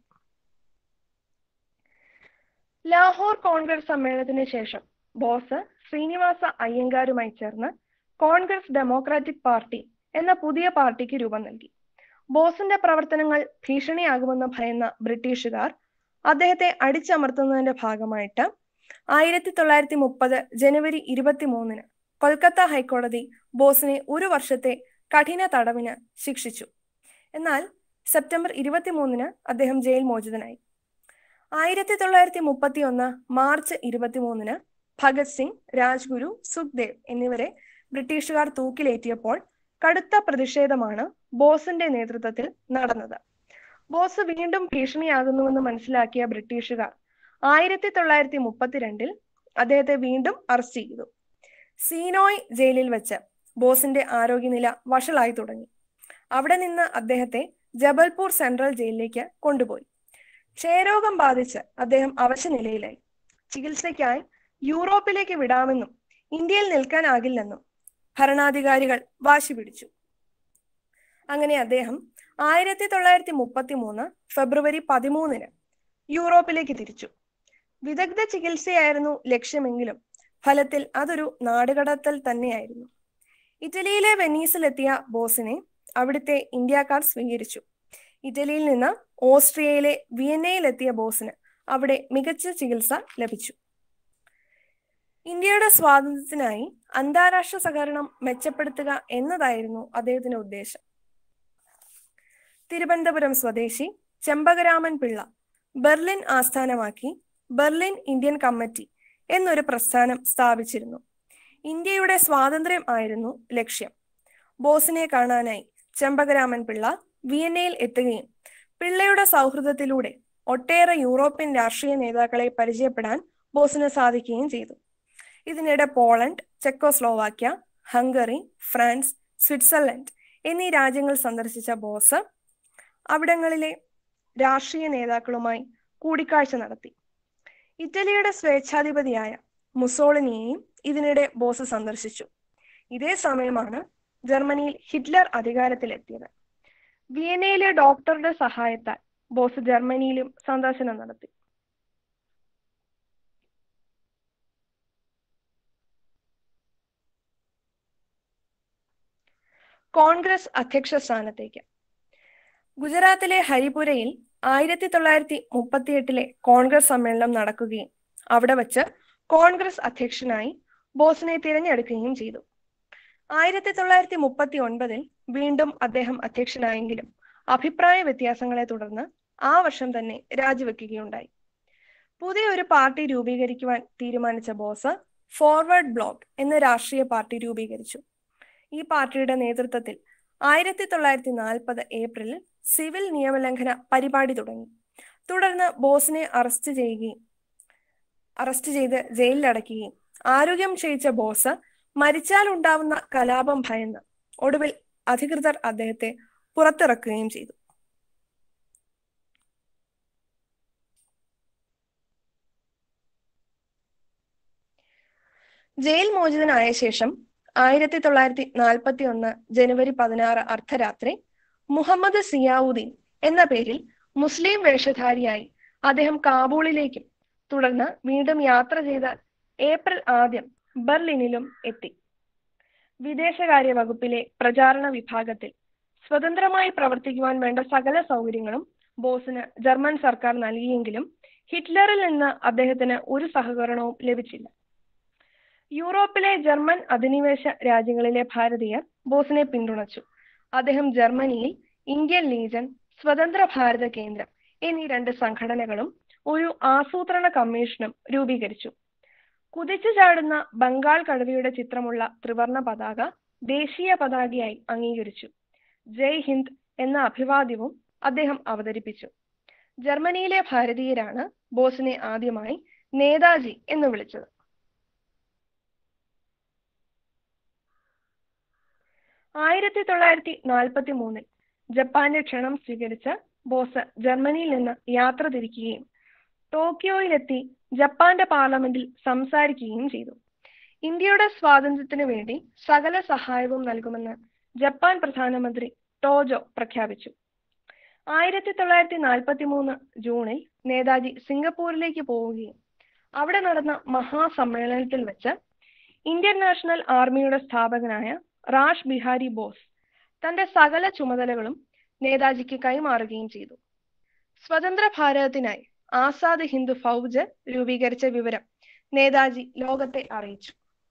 ലാഹോർ കോൺഗ്രസ് സമ്മേളനത്തിന് ശേഷം ബോസ് ശ്രീനിവാസ അയ്യങ്കാരുമായി ചേർന്ന് കോൺഗ്രസ് ഡെമോക്രാറ്റിക് പാർട്ടി എന്ന പുതിയ പാർട്ടിക്ക് രൂപം നൽകി ബോസിന്റെ പ്രവർത്തനങ്ങൾ ഭീഷണിയാകുമെന്ന് ഭയന്ന ബ്രിട്ടീഷുകാർ അദ്ദേഹത്തെ അടിച്ചമർത്തുന്നതിന്റെ ഭാഗമായിട്ട് ആയിരത്തി തൊള്ളായിരത്തി മുപ്പത് ജനുവരി ഇരുപത്തി മൂന്നിന് കൊൽക്കത്ത ഹൈക്കോടതി ബോസിനെ ഒരു വർഷത്തെ കഠിന തടവിന് ശിക്ഷിച്ചു എന്നാൽ സെപ്റ്റംബർ ഇരുപത്തിമൂന്നിന് അദ്ദേഹം ജയിൽ മോചിതനായി ആയിരത്തി തൊള്ളായിരത്തി മുപ്പത്തി ഒന്ന് മാർച്ച് ഇരുപത്തിമൂന്നിന് ഭഗത് സിംഗ് രാജ്ഗുരു സുഖ്ദേവ് എന്നിവരെ ബ്രിട്ടീഷുകാർ തൂക്കിലേറ്റിയപ്പോൾ കടുത്ത പ്രതിഷേധമാണ് ബോസിന്റെ നേതൃത്വത്തിൽ നടന്നത് ബോസ് വീണ്ടും ഭീഷണിയാകുന്നുവെന്ന് മനസ്സിലാക്കിയ ബ്രിട്ടീഷുകാർ ആയിരത്തി തൊള്ളായിരത്തി മുപ്പത്തിരണ്ടിൽ അദ്ദേഹത്തെ വീണ്ടും അറസ്റ്റ് ചെയ്തു സീനോയ് ജയിലിൽ വെച്ച് ബോസിന്റെ ആരോഗ്യനില വഷളായി തുടങ്ങി അവിടെ നിന്ന് അദ്ദേഹത്തെ ജബൽപൂർ സെൻട്രൽ ജയിലിലേക്ക് കൊണ്ടുപോയി ക്ഷയരോഗം ബാധിച്ച് അദ്ദേഹം അവശനിലയിലായി ചികിത്സയ്ക്കായി യൂറോപ്പിലേക്ക് വിടാമെന്നും ഇന്ത്യയിൽ നിൽക്കാനാകില്ലെന്നും ഭരണാധികാരികൾ വാശി പിടിച്ചു അങ്ങനെ അദ്ദേഹം ആയിരത്തി തൊള്ളായിരത്തി മുപ്പത്തി മൂന്ന് ഫെബ്രുവരി പതിമൂന്നിന് യൂറോപ്പിലേക്ക് തിരിച്ചു വിദഗ്ധ ചികിത്സയായിരുന്നു ലക്ഷ്യമെങ്കിലും ഫലത്തിൽ അതൊരു നാടുകടത്തൽ തന്നെയായിരുന്നു ഇറ്റലിയിലെ വെനീസിലെത്തിയ ബോസിനെ അവിടുത്തെ ഇന്ത്യക്കാർ സ്വീകരിച്ചു ഇറ്റലിയിൽ നിന്ന് ഓസ്ട്രിയയിലെ വിയന്നയിലെത്തിയ ബോസിന് അവിടെ മികച്ച ചികിത്സ ലഭിച്ചു ഇന്ത്യയുടെ സ്വാതന്ത്ര്യത്തിനായി അന്താരാഷ്ട്ര സഹകരണം മെച്ചപ്പെടുത്തുക എന്നതായിരുന്നു അദ്ദേഹത്തിന്റെ ഉദ്ദേശം തിരുവനന്തപുരം സ്വദേശി ചെമ്പകരാമൻ പിള്ള ബെർലിൻ ആസ്ഥാനമാക്കി ബെർലിൻ ഇന്ത്യൻ കമ്മിറ്റി എന്നൊരു പ്രസ്ഥാനം സ്ഥാപിച്ചിരുന്നു ഇന്ത്യയുടെ സ്വാതന്ത്ര്യം ആയിരുന്നു ലക്ഷ്യം ബോസിനെ കാണാനായി ചെമ്പകരാമൻ പിള്ള വിയന്നയിൽ എത്തുകയും പിള്ളയുടെ സൗഹൃദത്തിലൂടെ ഒട്ടേറെ യൂറോപ്യൻ രാഷ്ട്രീയ നേതാക്കളെ പരിചയപ്പെടാൻ ബോസിന് സാധിക്കുകയും ചെയ്തു ഇതിനിടെ Poland Czechoslovakia Hungary France Switzerland എന്നീ രാജ്യങ്ങൾ സന്ദർശിച്ച ബോസ് അവിടങ്ങളിലെ രാഷ്ട്രീയ നേതാക്കളുമായി കൂടിക്കാഴ്ച നടത്തി ഇറ്റലിയുടെ സ്വേച്ഛാധിപതിയായ മുസോളിനിയെയും ഇതിനിടെ ബോസ് സന്ദർശിച്ചു ഇതേ സമയമാണ് ജർമ്മനിയിൽ ഹിറ്റ്ലർ അധികാരത്തിലെത്തിയത് വിയനയിലെ ഡോക്ടറുടെ സഹായത്താൽ ബോസ് ജർമ്മനിയിലും സന്ദർശനം നടത്തി കോൺഗ്രസ് അധ്യക്ഷ സ്ഥാനത്തേക്ക് ഗുജറാത്തിലെ ഹരിപുരയിൽ ആയിരത്തി തൊള്ളായിരത്തി മുപ്പത്തിയെട്ടിലെ കോൺഗ്രസ് സമ്മേളനം നടക്കുകയും അവിടെ വച്ച് കോൺഗ്രസ് അധ്യക്ഷനായി ബോസിനെ തിരഞ്ഞെടുക്കുകയും ചെയ്തു ആയിരത്തി തൊള്ളായിരത്തി മുപ്പത്തി ഒൻപതിൽ വീണ്ടും അദ്ദേഹം അധ്യക്ഷനായെങ്കിലും അഭിപ്രായ വ്യത്യാസങ്ങളെ തുടർന്ന് ആ വർഷം തന്നെ രാജിവെക്കുകയുണ്ടായി പുതിയ ഒരു പാർട്ടി രൂപീകരിക്കുവാൻ തീരുമാനിച്ച ബോസ് ഫോർവേഡ് ബ്ലോക്ക് എന്ന രാഷ്ട്രീയ പാർട്ടി രൂപീകരിച്ചു ഈ പാർട്ടിയുടെ നേതൃത്വത്തിൽ ആയിരത്തി തൊള്ളായിരത്തി നാൽപ്പത് ഏപ്രിലിൽ സിവിൽ നിയമലംഘന പരിപാടി തുടങ്ങി തുടർന്ന് ബോസിനെ അറസ്റ്റ് ചെയ്യുകയും അറസ്റ്റ് ചെയ്ത് ജയിലിലടയ്ക്കുകയും ആരോഗ്യം ക്ഷയിച്ച ബോസ് മരിച്ചാൽ ഉണ്ടാവുന്ന കലാപം ഭയന്ന് ഒടുവിൽ അധികൃതർ അദ്ദേഹത്തെ പുറത്തിറക്കുകയും ചെയ്തു ജയിൽ മോചിതനായ ശേഷം ആയിരത്തി തൊള്ളായിരത്തി നാൽപ്പത്തി ഒന്ന് ജനുവരി പതിനാറ് അർദ്ധരാത്രി മുഹമ്മദ് സിയാവുദ്ദീൻ എന്ന പേരിൽ മുസ്ലിം വേഷധാരിയായി അദ്ദേഹം കാബൂളിലേക്കും തുടർന്ന് വീണ്ടും യാത്ര ചെയ്ത ഏപ്രിൽ ആദ്യം ബെർലിനിലും എത്തി വിദേശകാര്യ വകുപ്പിലെ പ്രചാരണ വിഭാഗത്തിൽ സ്വതന്ത്രമായി പ്രവർത്തിക്കുവാൻ വേണ്ട സകല സൗകര്യങ്ങളും ബോസിന് ജർമ്മൻ സർക്കാർ നൽകിയെങ്കിലും ഹിറ്റ്ലറിൽ നിന്ന് അദ്ദേഹത്തിന് ഒരു സഹകരണവും ലഭിച്ചില്ല യൂറോപ്പിലെ ജർമ്മൻ അധിനിവേശ രാജ്യങ്ങളിലെ ഭാരതീയർ ബോസിനെ പിന്തുണച്ചു അദ്ദേഹം ജർമ്മനിയിൽ ഇന്ത്യൻ ലീജൻ സ്വതന്ത്ര ഭാരത കേന്ദ്രം എന്നീ രണ്ട് സംഘടനകളും ഒരു ആസൂത്രണ കമ്മീഷനും രൂപീകരിച്ചു കുതിച്ചു ചാടുന്ന ബംഗാൾ കടുവയുടെ ചിത്രമുള്ള ത്രിവർണ പതാക ദേശീയ പതാകയായി അംഗീകരിച്ചു ജയ് ഹിന്ദ് എന്ന അഭിവാദ്യവും അദ്ദേഹം അവതരിപ്പിച്ചു ജർമ്മനിയിലെ ഭാരതീയരാണ് ബോസിനെ ആദ്യമായി നേതാജി എന്ന് വിളിച്ചത് ആയിരത്തി തൊള്ളായിരത്തി നാൽപ്പത്തി മൂന്നിൽ ജപ്പാന്റെ ക്ഷണം സ്വീകരിച്ച ബോസ് ജർമ്മനിയിൽ നിന്ന് യാത്ര തിരിക്കുകയും ടോക്കിയോയിലെത്തി ജപ്പാന്റെ പാർലമെന്റിൽ സംസാരിക്കുകയും ചെയ്തു ഇന്ത്യയുടെ സ്വാതന്ത്ര്യത്തിനു വേണ്ടി സകല സഹായവും നൽകുമെന്ന് ജപ്പാൻ പ്രധാനമന്ത്രി ടോജോ പ്രഖ്യാപിച്ചു ആയിരത്തി തൊള്ളായിരത്തി നാൽപ്പത്തി മൂന്ന് ജൂണിൽ നേതാജി സിംഗപ്പൂരിലേക്ക് പോവുകയും അവിടെ നടന്ന മഹാസമ്മേളനത്തിൽ വെച്ച് ഇന്ത്യൻ നാഷണൽ ആർമിയുടെ സ്ഥാപകനായ റാഷ് ബിഹാരി ബോസ് തന്റെ സകല ചുമതലകളും നേതാജിക്ക് കൈമാറുകയും ചെയ്തു സ്വതന്ത്ര ഭാരതത്തിനായി ആസാദ് ഹിന്ദു ഫൗജ് രൂപീകരിച്ച വിവരം നേതാജി ലോകത്തെ അറിയിച്ചു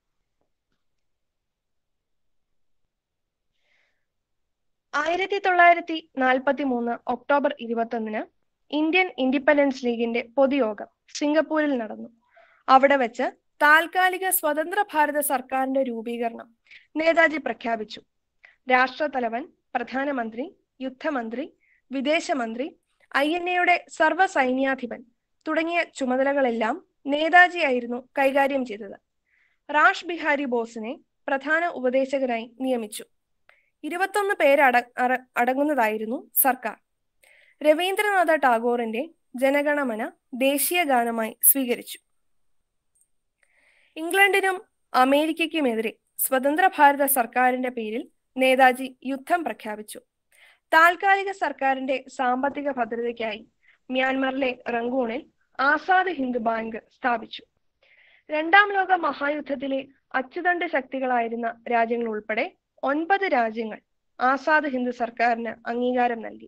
ആയിരത്തി തൊള്ളായിരത്തി നാൽപ്പത്തി മൂന്ന് ഒക്ടോബർ ഇരുപത്തൊന്നിന് ഇന്ത്യൻ ഇൻഡിപെൻഡൻസ് ലീഗിന്റെ പൊതുയോഗം സിംഗപ്പൂരിൽ നടന്നു അവിടെ വെച്ച് താൽക്കാലിക സ്വതന്ത്ര ഭാരത സർക്കാരിന്റെ രൂപീകരണം നേതാജി പ്രഖ്യാപിച്ചു രാഷ്ട്രതലവൻ പ്രധാനമന്ത്രി യുദ്ധമന്ത്രി വിദേശമന്ത്രി ഐ എൻ എയുടെ സർവ്വ സൈന്യാധിപൻ തുടങ്ങിയ ചുമതലകളെല്ലാം നേതാജിയായിരുന്നു കൈകാര്യം ചെയ്തത് റാഷ് ബിഹാരി ബോസിനെ പ്രധാന ഉപദേശകനായി നിയമിച്ചു ഇരുപത്തൊന്ന് പേരട അറ- അടങ്ങുന്നതായിരുന്നു സർക്കാർ രവീന്ദ്രനാഥ ടാഗോറിന്റെ ജനഗണമന ദേശീയ ഗാനമായി സ്വീകരിച്ചു ഇംഗ്ലണ്ടിനും അമേരിക്കയ്ക്കുമെതിരെ സ്വതന്ത്ര ഭാരത സർക്കാരിന്റെ പേരിൽ നേതാജി യുദ്ധം പ്രഖ്യാപിച്ചു താൽക്കാലിക സർക്കാരിന്റെ സാമ്പത്തിക ഭദ്രതയ്ക്കായി മ്യാൻമറിലെ റങ്കൂണിൽ ആസാദ് ഹിന്ദ് ബാങ്ക് സ്ഥാപിച്ചു രണ്ടാം ലോക മഹായുദ്ധത്തിലെ അച്ചുതണ്ട് ശക്തികളായിരുന്ന രാജ്യങ്ങൾ ഉൾപ്പെടെ ഒൻപത് രാജ്യങ്ങൾ ആസാദ് ഹിന്ദ് സർക്കാരിന് അംഗീകാരം നൽകി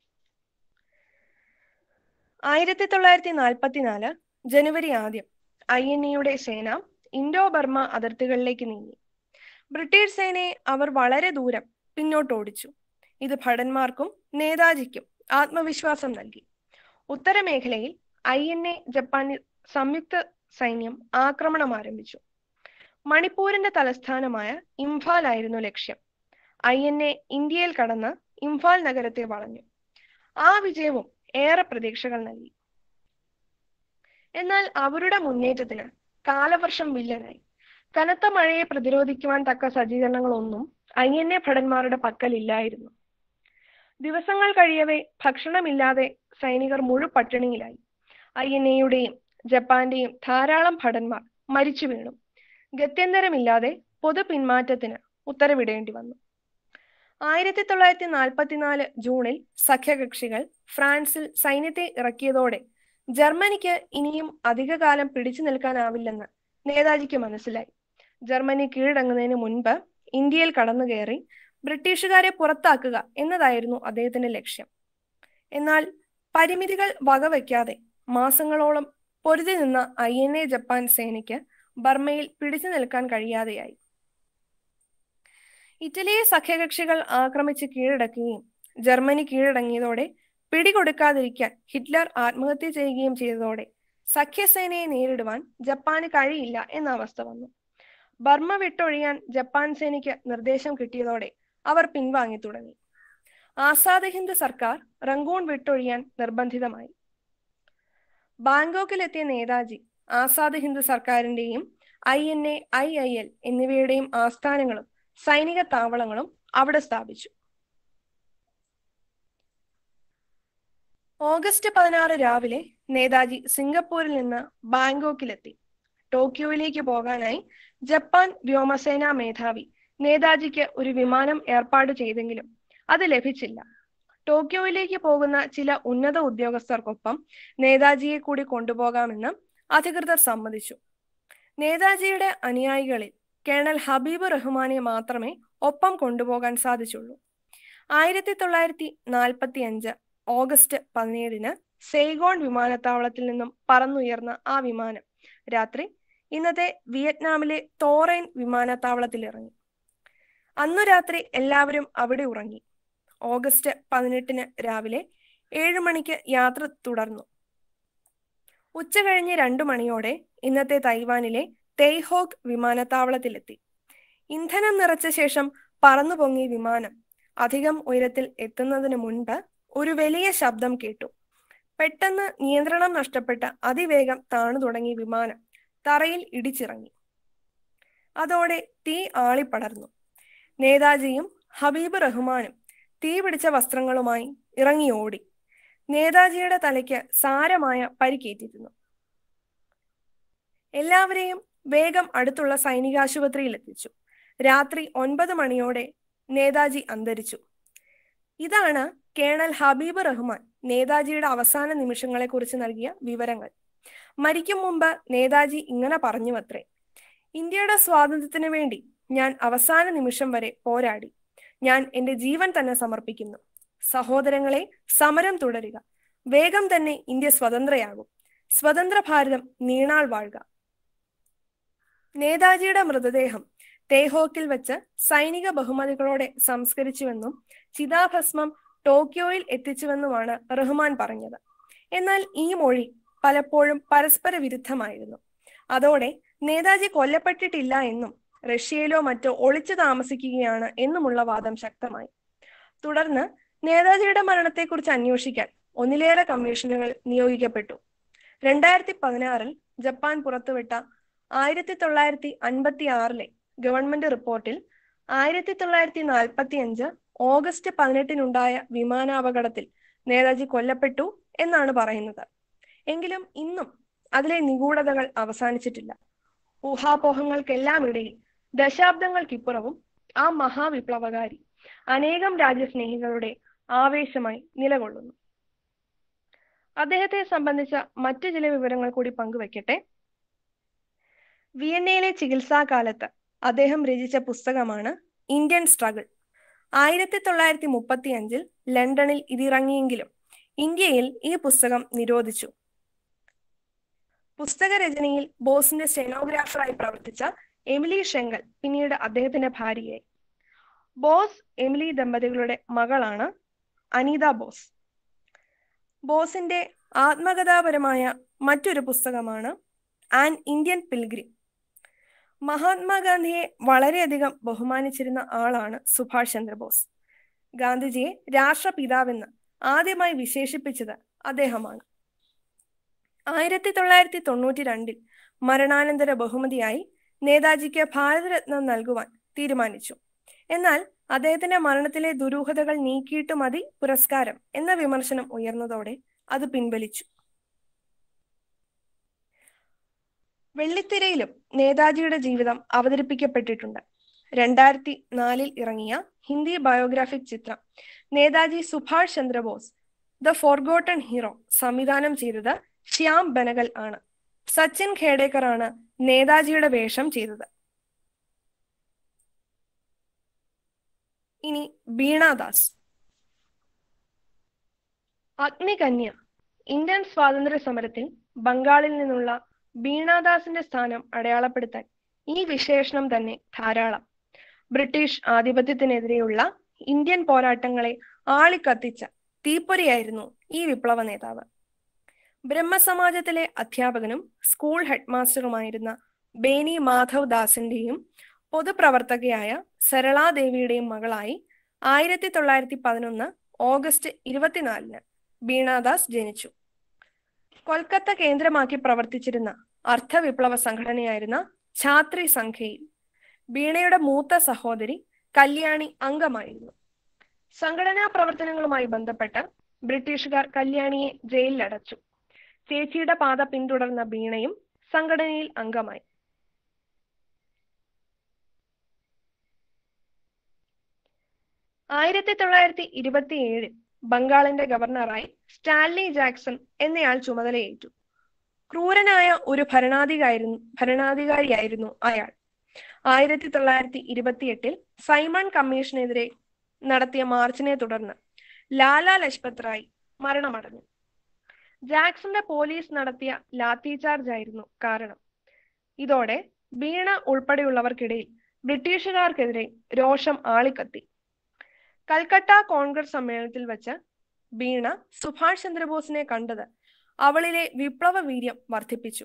ആയിരത്തി തൊള്ളായിരത്തി നാൽപ്പത്തിനാല് ജനുവരി ആദ്യം ഐ എൻ എയുടെ സേന ഇൻഡോ ബർമ അതിർത്തികളിലേക്ക് നീങ്ങി ബ്രിട്ടീഷ് സേനയെ അവർ വളരെ ദൂരം പിന്നോട്ടോടിച്ചു ഇത് ഭടന്മാർക്കും നേതാജിക്കും ആത്മവിശ്വാസം നൽകി ഉത്തരമേഖലയിൽ ഐ എൻ എ ജപ്പാനിൽ സംയുക്ത സൈന്യം ആക്രമണം ആരംഭിച്ചു മണിപ്പൂരിന്റെ തലസ്ഥാനമായ ഇംഫാൽ ആയിരുന്നു ലക്ഷ്യം ഐ എൻ എ ഇന്ത്യയിൽ കടന്ന് ഇംഫാൽ നഗരത്തെ വളഞ്ഞു ആ വിജയവും ഏറെ പ്രതീക്ഷകൾ നൽകി എന്നാൽ അവരുടെ മുന്നേറ്റത്തിന് കാലവർഷം വില്ലനായി കനത്ത മഴയെ പ്രതിരോധിക്കുവാൻ തക്ക സജ്ജീകരണങ്ങളൊന്നും ഐ എൻ എ ഭടന്മാരുടെ പക്കലില്ലായിരുന്നു ദിവസങ്ങൾ കഴിയവേ ഭക്ഷണമില്ലാതെ സൈനികർ മുഴുപട്ടിണിയിലായി ഐ എൻ എയുടെയും ജപ്പാന്റെയും ധാരാളം ഭടന്മാർ മരിച്ചു വീണു ഗത്യന്തരമില്ലാതെ പൊതു പിന്മാറ്റത്തിന് ഉത്തരവിടേണ്ടി വന്നു ആയിരത്തി തൊള്ളായിരത്തി നാൽപ്പത്തിനാല് ജൂണിൽ സഖ്യകക്ഷികൾ ഫ്രാൻസിൽ സൈന്യത്തെ ഇറക്കിയതോടെ ജർമ്മനിക്ക് ഇനിയും അധികകാലം പിടിച്ചു നിൽക്കാനാവില്ലെന്ന് നേതാജിക്ക് മനസ്സിലായി ജർമ്മനി കീഴടങ്ങുന്നതിന് മുൻപ് ഇന്ത്യയിൽ കടന്നു കയറി ബ്രിട്ടീഷുകാരെ പുറത്താക്കുക എന്നതായിരുന്നു അദ്ദേഹത്തിന്റെ ലക്ഷ്യം എന്നാൽ പരിമിതികൾ വകവയ്ക്കാതെ മാസങ്ങളോളം പൊരുതി നിന്ന ഐ എൻ എ ജപ്പാൻ സേനയ്ക്ക് ബർമയിൽ പിടിച്ചു നിൽക്കാൻ കഴിയാതെയായി ഇറ്റലിയെ സഖ്യകക്ഷികൾ ആക്രമിച്ച് കീഴടക്കുകയും ജർമ്മനി കീഴടങ്ങിയതോടെ പിടികൊടുക്കാതിരിക്കാൻ ഹിറ്റ്ലർ ആത്മഹത്യ ചെയ്യുകയും ചെയ്തതോടെ സഖ്യസേനയെ നേരിടുവാൻ ജപ്പാന് കഴിയില്ല എന്ന അവസ്ഥ വന്നു ബർമ്മ വിട്ടൊഴിയാൻ ജപ്പാൻ സേനയ്ക്ക് നിർദ്ദേശം കിട്ടിയതോടെ അവർ പിൻവാങ്ങി തുടങ്ങി ആസാദ് ഹിന്ദ് സർക്കാർ റങ്കൂൺ വിട്ടൊഴിയാൻ നിർബന്ധിതമായി ബാങ്കോക്കിലെത്തിയ നേതാജി ആസാദ് ഹിന്ദ് സർക്കാരിന്റെയും I N A I I L എന്നിവയുടെയും ആസ്ഥാനങ്ങളും സൈനിക താവളങ്ങളും അവിടെ സ്ഥാപിച്ചു ഓഗസ്റ്റ് പതിനാറ് രാവിലെ നേതാജി സിംഗപ്പൂരിൽ നിന്ന് ബാങ്കോക്കിലെത്തി ടോക്കിയോയിലേക്ക് പോകാനായി ജപ്പാൻ വ്യോമസേനാ മേധാവി നേതാജിക്ക് ഒരു വിമാനം ഏർപ്പാട് ചെയ്തെങ്കിലും അത് ലഭിച്ചില്ല ടോക്കിയോയിലേക്ക് പോകുന്ന ചില ഉന്നത ഉദ്യോഗസ്ഥർക്കൊപ്പം നേതാജിയെ കൂടി കൊണ്ടുപോകാമെന്ന് അധികൃതർ സമ്മതിച്ചു നേതാജിയുടെ അനുയായികളിൽ കേണൽ ഹബീബ് റഹ്മാനെ മാത്രമേ ഒപ്പം കൊണ്ടുപോകാൻ സാധിച്ചുള്ളൂ ആയിരത്തി തൊള്ളായിരത്തി നാൽപ്പത്തി അഞ്ച് ഓഗസ്റ്റ് പതിനേഴിന് സെയ്ഗോൺ വിമാനത്താവളത്തിൽ നിന്നും പറന്നുയർന്ന ആ വിമാനം രാത്രി ഇന്നത്തെ വിയറ്റ്നാമിലെ തോറൈൻ വിമാനത്താവളത്തിൽ ഇറങ്ങി അന്നു രാത്രി എല്ലാവരും അവിടെ ഉറങ്ങി ഓഗസ്റ്റ് പതിനെട്ടിന് രാവിലെ ഏഴു മണിക്ക് യാത്ര തുടർന്നു ഉച്ച കഴിഞ്ഞ് രണ്ടു മണിയോടെ ഇന്നത്തെ തൈവാനിലെ തെയ്ഹോഗ് വിമാനത്താവളത്തിലെത്തി ഇന്ധനം നിറച്ച ശേഷം പറന്നു പൊങ്ങിയ വിമാനം അധികം ഉയരത്തിൽ എത്തുന്നതിന് മുൻപ് ഒരു വലിയ ശബ്ദം കേട്ടു പെട്ടെന്ന് നിയന്ത്രണം നഷ്ടപ്പെട്ട അതിവേഗം താണു തുടങ്ങിയ വിമാനം തറയിൽ ഇടിച്ചിറങ്ങി അതോടെ തീ ആളിപ്പടർന്നു നേതാജിയും ഹബീബ് റഹ്മാനും തീ പിടിച്ച വസ്ത്രങ്ങളുമായി ഇറങ്ങി ഓടി നേതാജിയുടെ തലയ്ക്ക് സാരമായ പരിക്കേറ്റിരുന്നു എല്ലാവരെയും വേഗം അടുത്തുള്ള സൈനികാശുപത്രിയിൽ എത്തിച്ചു രാത്രി ഒൻപത് മണിയോടെ നേതാജി അന്തരിച്ചു ഇതാണ് കേണൽ ഹബീബ് റഹ്മാൻ നേതാജിയുടെ അവസാന നിമിഷങ്ങളെക്കുറിച്ച് നൽകിയ വിവരങ്ങൾ മരിക്കും മുമ്പ് നേതാജി ഇങ്ങനെ പറഞ്ഞുവത്രേ ഇന്ത്യയുടെ സ്വാതന്ത്ര്യത്തിനു വേണ്ടി ഞാൻ അവസാന നിമിഷം വരെ പോരാടി ഞാൻ എന്റെ ജീവൻ തന്നെ സമർപ്പിക്കുന്നു സഹോദരങ്ങളെ സമരം തുടരുക വേഗം തന്നെ ഇന്ത്യ സ്വതന്ത്രയാകും സ്വതന്ത്ര ഭാരതം നീണാൾ വാഴുക നേതാജിയുടെ മൃതദേഹം തേഹോക്കിൽ വെച്ച് സൈനിക ബഹുമതികളോടെ സംസ്കരിച്ചുവെന്നും ചിതാഭസ്മം ടോക്കിയോയിൽ എത്തിച്ചുവെന്നുമാണ് റഹ്മാൻ പറഞ്ഞത് എന്നാൽ ഈ മൊഴി പലപ്പോഴും പരസ്പര വിരുദ്ധമായിരുന്നു അതോടെ നേതാജി കൊല്ലപ്പെട്ടിട്ടില്ല എന്നും റഷ്യയിലോ മറ്റോ ഒളിച്ചു താമസിക്കുകയാണ് എന്നുമുള്ള വാദം ശക്തമായി തുടർന്ന് നേതാജിയുടെ മരണത്തെക്കുറിച്ച് അന്വേഷിക്കാൻ ഒന്നിലേറെ കമ്മീഷനുകൾ നിയോഗിക്കപ്പെട്ടു രണ്ടായിരത്തി പതിനാറിൽ ജപ്പാൻ പുറത്തുവിട്ട ആയിരത്തി തൊള്ളായിരത്തി അൻപത്തി ആറിലെ ഗവൺമെന്റ് റിപ്പോർട്ടിൽ ആയിരത്തി തൊള്ളായിരത്തി നാൽപ്പത്തി അഞ്ച് ഓഗസ്റ്റ് പതിനെട്ടിനുണ്ടായ വിമാനാപകടത്തിൽ നേതാജി കൊല്ലപ്പെട്ടു എന്നാണ് പറയുന്നത് എങ്കിലും ഇന്നും അതിലെ നിഗൂഢതകൾ അവസാനിച്ചിട്ടില്ല ഊഹാപോഹങ്ങൾക്കെല്ലാം ഇടയിൽ ദശാബ്ദങ്ങൾക്കിപ്പുറവും ആ മഹാവിപ്ലവകാരി അനേകം രാജ്യസ്നേഹികളുടെ ആവേശമായി നിലകൊള്ളുന്നു അദ്ദേഹത്തെ സംബന്ധിച്ച മറ്റു ചില വിവരങ്ങൾ കൂടി പങ്കുവെക്കട്ടെ വിയന്നയിലെ ചികിത്സാ കാലത്ത് അദ്ദേഹം രചിച്ച പുസ്തകമാണ് ഇന്ത്യൻ സ്ട്രഗിൾ ആയിരത്തി തൊള്ളായിരത്തി മുപ്പത്തി അഞ്ചിൽ ലണ്ടനിൽ ഇതിറങ്ങിയെങ്കിലും ഇന്ത്യയിൽ ഈ പുസ്തകം നിരോധിച്ചു പുസ്തക രചനയിൽ ബോസിന്റെ സ്റ്റെനോഗ്രാഫറായി പ്രവർത്തിച്ച എമിലി ഷെങ്കൽ പിന്നീട് അദ്ദേഹത്തിന്റെ ഭാര്യയായി ബോസ് എമിലി ദമ്പതികളുടെ മകളാണ് അനിത ബോസ് ബോസിന്റെ ആത്മകഥാപരമായ മറ്റൊരു പുസ്തകമാണ് ആൻ ഇന്ത്യൻ പിൽഗ്രിം മഹാത്മാഗാന്ധിയെ വളരെയധികം ബഹുമാനിച്ചിരുന്ന ആളാണ് സുഭാഷ് ചന്ദ്രബോസ് ഗാന്ധിജിയെ രാഷ്ട്രപിതാവെന്ന് ആദ്യമായി വിശേഷിപ്പിച്ചത് അദ്ദേഹമാണ് ആയിരത്തി തൊള്ളായിരത്തി തൊണ്ണൂറ്റി രണ്ടിൽ മരണാനന്തര ബഹുമതിയായി നേതാജിക്ക് ഭാരതരത്നം നൽകുവാൻ തീരുമാനിച്ചു എന്നാൽ അദ്ദേഹത്തിന്റെ മരണത്തിലെ ദുരൂഹതകൾ നീക്കിയിട്ട് മതി പുരസ്കാരം എന്ന വിമർശനം ഉയർന്നതോടെ അത് പിൻവലിച്ചു വെള്ളിത്തിരയിലും നേതാജിയുടെ ജീവിതം അവതരിപ്പിക്കപ്പെട്ടിട്ടുണ്ട് രണ്ടായിരത്തി നാലിൽ ഇറങ്ങിയ ഹിന്ദി ബയോഗ്രാഫിക് ചിത്രം Netaji Subhash Chandrabose the forgotten hero സംവിധാനം ചെയ്തത് ശ്യാം ബനഗൽ ആണ് സച്ചിൻ ഖേഡേക്കർ ആണ് നേതാജിയുടെ വേഷം ചെയ്തത് ഇനി ബീണാദാസ് അഗ്നികന്യ ഇന്ത്യൻ സ്വാതന്ത്ര്യ സമരത്തിൽ ബംഗാളിൽ നിന്നുള്ള ബീണാദാസിന്റെ സ്ഥാനം അടയാളപ്പെടുത്താൻ ഈ വിശേഷണം തന്നെ ധാരാളം ബ്രിട്ടീഷ് ആധിപത്യത്തിനെതിരെയുള്ള ഇന്ത്യൻ പോരാട്ടങ്ങളെ ആളിക്കത്തിച്ച തീപ്പൊരിയായിരുന്നു ഈ വിപ്ലവ നേതാവ് ബ്രഹ്മസമാജത്തിലെ അധ്യാപകനും സ്കൂൾ ഹെഡ്മാസ്റ്ററുമായിരുന്ന ബേനി മാധവ് ദാസിന്റെയും പൊതുപ്രവർത്തകയായ സരളാദേവിയുടെയും മകളായി ആയിരത്തി തൊള്ളായിരത്തി പതിനൊന്ന് ഓഗസ്റ്റ് ഇരുപത്തിനാലിന് ബീണാദാസ് ജനിച്ചു കൊൽക്കത്ത കേന്ദ്രമാക്കി പ്രവർത്തിച്ചിരുന്ന അർദ്ധവിപ്ലവ സംഘടനയായിരുന്ന ഛാത്രി സംഖ്യയിൽ ബീണയുടെ മൂത്ത സഹോദരി കല്യാണി അംഗമായിരുന്നു സംഘടനാ പ്രവർത്തനങ്ങളുമായി ബന്ധപ്പെട്ട് ബ്രിട്ടീഷുകാർ കല്യാണിയെ ജയിലിലടച്ചു ചേച്ചിയുടെ പാത പിന്തുടർന്ന ബീണയും സംഘടനയിൽ അംഗമായി ആയിരത്തി തൊള്ളായിരത്തി ഇരുപത്തിയേഴിൽ ബംഗാളിന്റെ ഗവർണറായി സ്റ്റാൻലി ജാക്സൺ എന്നയാൾ ചുമതലയേറ്റു ക്രൂരനായ ഒരു ഭരണാധികാരിയായിരുന്നു ഭരണാധികാരിയായിരുന്നു അയാൾ ആയിരത്തി തൊള്ളായിരത്തി ഇരുപത്തിയെട്ടിൽ സൈമൺ കമ്മീഷനെതിരെ നടത്തിയ മാർച്ചിനെ തുടർന്ന് ലാലാ ലജ്പത് റായ് മരണമടഞ്ഞു ജാക്സന്റെ പോലീസ് നടത്തിയ ലാത്തി ചാർജ് ആയിരുന്നു കാരണം ഇതോടെ വീണ ഉൾപ്പെടെയുള്ളവർക്കിടയിൽ ബ്രിട്ടീഷുകാർക്കെതിരെ രോഷം ആളിക്കത്തി കൽക്കട്ട കോൺഗ്രസ് സമ്മേളനത്തിൽ വെച്ച് വീണ സുഭാഷ് ചന്ദ്രബോസിനെ കണ്ടത് അവളിലെ വിപ്ലവ വീര്യം വർദ്ധിപ്പിച്ചു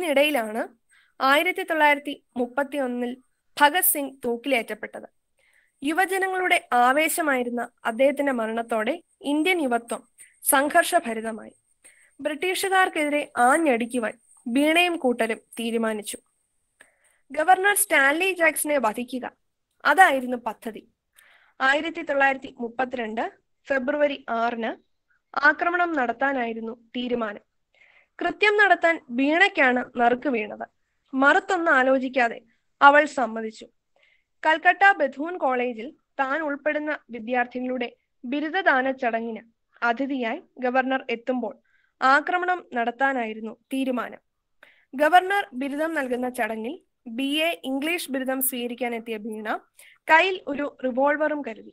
ഇതിനിടയിലാണ് ആയിരത്തി തൊള്ളായിരത്തി മുപ്പത്തി ഒന്നിൽ ഭഗത് സിംഗ് തൂക്കിലേറ്റപ്പെട്ടത് യുവജനങ്ങളുടെ ആവേശമായിരുന്ന അദ്ദേഹത്തിന്റെ മരണത്തോടെ ഇന്ത്യൻ യുവത്വം സംഘർഷഭരിതമായി ബ്രിട്ടീഷുകാർക്കെതിരെ ആഞ്ഞടിക്കുവാൻ ബീണയും കൂട്ടരും തീരുമാനിച്ചു ഗവർണർ സ്റ്റാൻലി ജാക്സനെ വധിക്കുക അതായിരുന്നു പദ്ധതി ആയിരത്തി തൊള്ളായിരത്തി മുപ്പത്തിരണ്ട് ഫെബ്രുവരി ആറിന് ആക്രമണം നടത്താനായിരുന്നു തീരുമാനം കൃത്യം നടത്താൻ വീണയ്ക്കാണ് നറുക്ക് വീണത് മറുത്തൊന്നും ആലോചിക്കാതെ അവൾ സമ്മതിച്ചു കൽക്കട്ട ബഥൂൺ കോളേജിൽ താൻ ഉൾപ്പെടുന്ന വിദ്യാർത്ഥികളുടെ ബിരുദദാന ചടങ്ങിന് അതിഥിയായി ഗവർണർ എത്തുമ്പോൾ ആക്രമണം നടത്താനായിരുന്നു തീരുമാനം ഗവർണർ ബിരുദം നൽകുന്ന ചടങ്ങിൽ ബി എ ഇംഗ്ലീഷ് ബിരുദം സ്വീകരിക്കാൻ എത്തിയ വീണ കയ്യിൽ ഒരു റിവോൾവറും കരുതി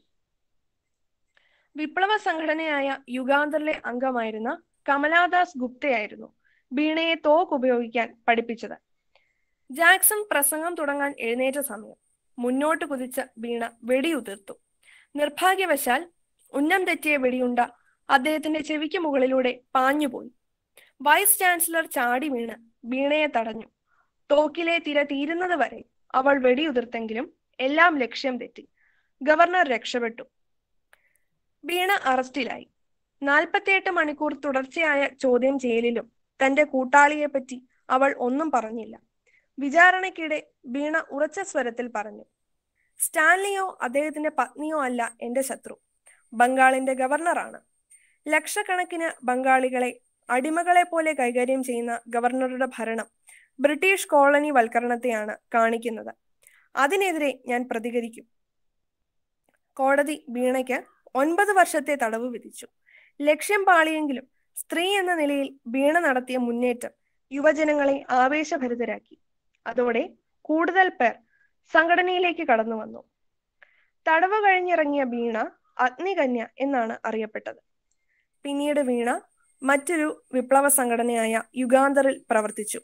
വിപ്ലവ സംഘടനയായ യുഗാന്തറിലെ അംഗമായിരുന്ന കമലാദാസ് ഗുപ്തയായിരുന്നു വീണയെ തോക്ക് ഉപയോഗിക്കാൻ പഠിപ്പിച്ചത് ജാക്സൺ പ്രസംഗം തുടങ്ങാൻ എഴുന്നേറ്റ സമയം മുന്നോട്ട് കുതിച്ച വീണ വെടിയുതിർത്തു നിർഭാഗ്യവശാൽ ഉന്നം തെറ്റിയ വെടിയുണ്ട അദ്ദേഹത്തിന്റെ ചെവിക്ക് മുകളിലൂടെ പാഞ്ഞുപോയി വൈസ് ചാൻസലർ ചാടി വീണ് വീണയെ തടഞ്ഞു തോക്കിലെ തിര തീരുന്നത് വരെ അവൾ വെടിയുതിർത്തെങ്കിലും എല്ലാം ലക്ഷ്യം തെറ്റി ഗവർണർ രക്ഷപ്പെട്ടു വീണ അറസ്റ്റിലായി നാൽപ്പത്തിയെട്ട് മണിക്കൂർ തുടർച്ചയായ ചോദ്യം ചെയ്യലിലും തന്റെ കൂട്ടാളിയെ പറ്റി അവൾ ഒന്നും പറഞ്ഞില്ല വിചാരണയ്ക്കിടെ വീണ ഉറച്ച സ്വരത്തിൽ പറഞ്ഞു സ്റ്റാൻലിയോ അദ്ദേഹത്തിന്റെ പത്നിയോ അല്ല എന്റെ ശത്രു ബംഗാളിന്റെ ഗവർണറാണ് ലക്ഷക്കണക്കിന് ബംഗാളികളെ അടിമകളെ പോലെ കൈകാര്യം ചെയ്യുന്ന ഗവർണറുടെ ഭരണം ബ്രിട്ടീഷ് കോളനി വൽക്കരണത്തെയാണ് കാണിക്കുന്നത് അതിനെതിരെ ഞാൻ പ്രതികരിക്കും കോടതി വീണയ്ക്ക് ഒൻപത് വർഷത്തെ തടവ് വിധിച്ചു ലക്ഷ്യം പാളിയെങ്കിലും സ്ത്രീ എന്ന നിലയിൽ വീണ നടത്തിയ മുന്നേറ്റം യുവജനങ്ങളെ ആവേശഭരിതരാക്കി അതോടെ കൂടുതൽ പേർ സംഘടനയിലേക്ക് കടന്നു വന്നു തടവ് കഴിഞ്ഞിറങ്ങിയ വീണ അഗ്നികന്യ എന്നാണ് അറിയപ്പെട്ടത് പിന്നീട് വീണ മറ്റൊരു വിപ്ലവ സംഘടനയായ യുഗാന്തറിൽ പ്രവർത്തിച്ചു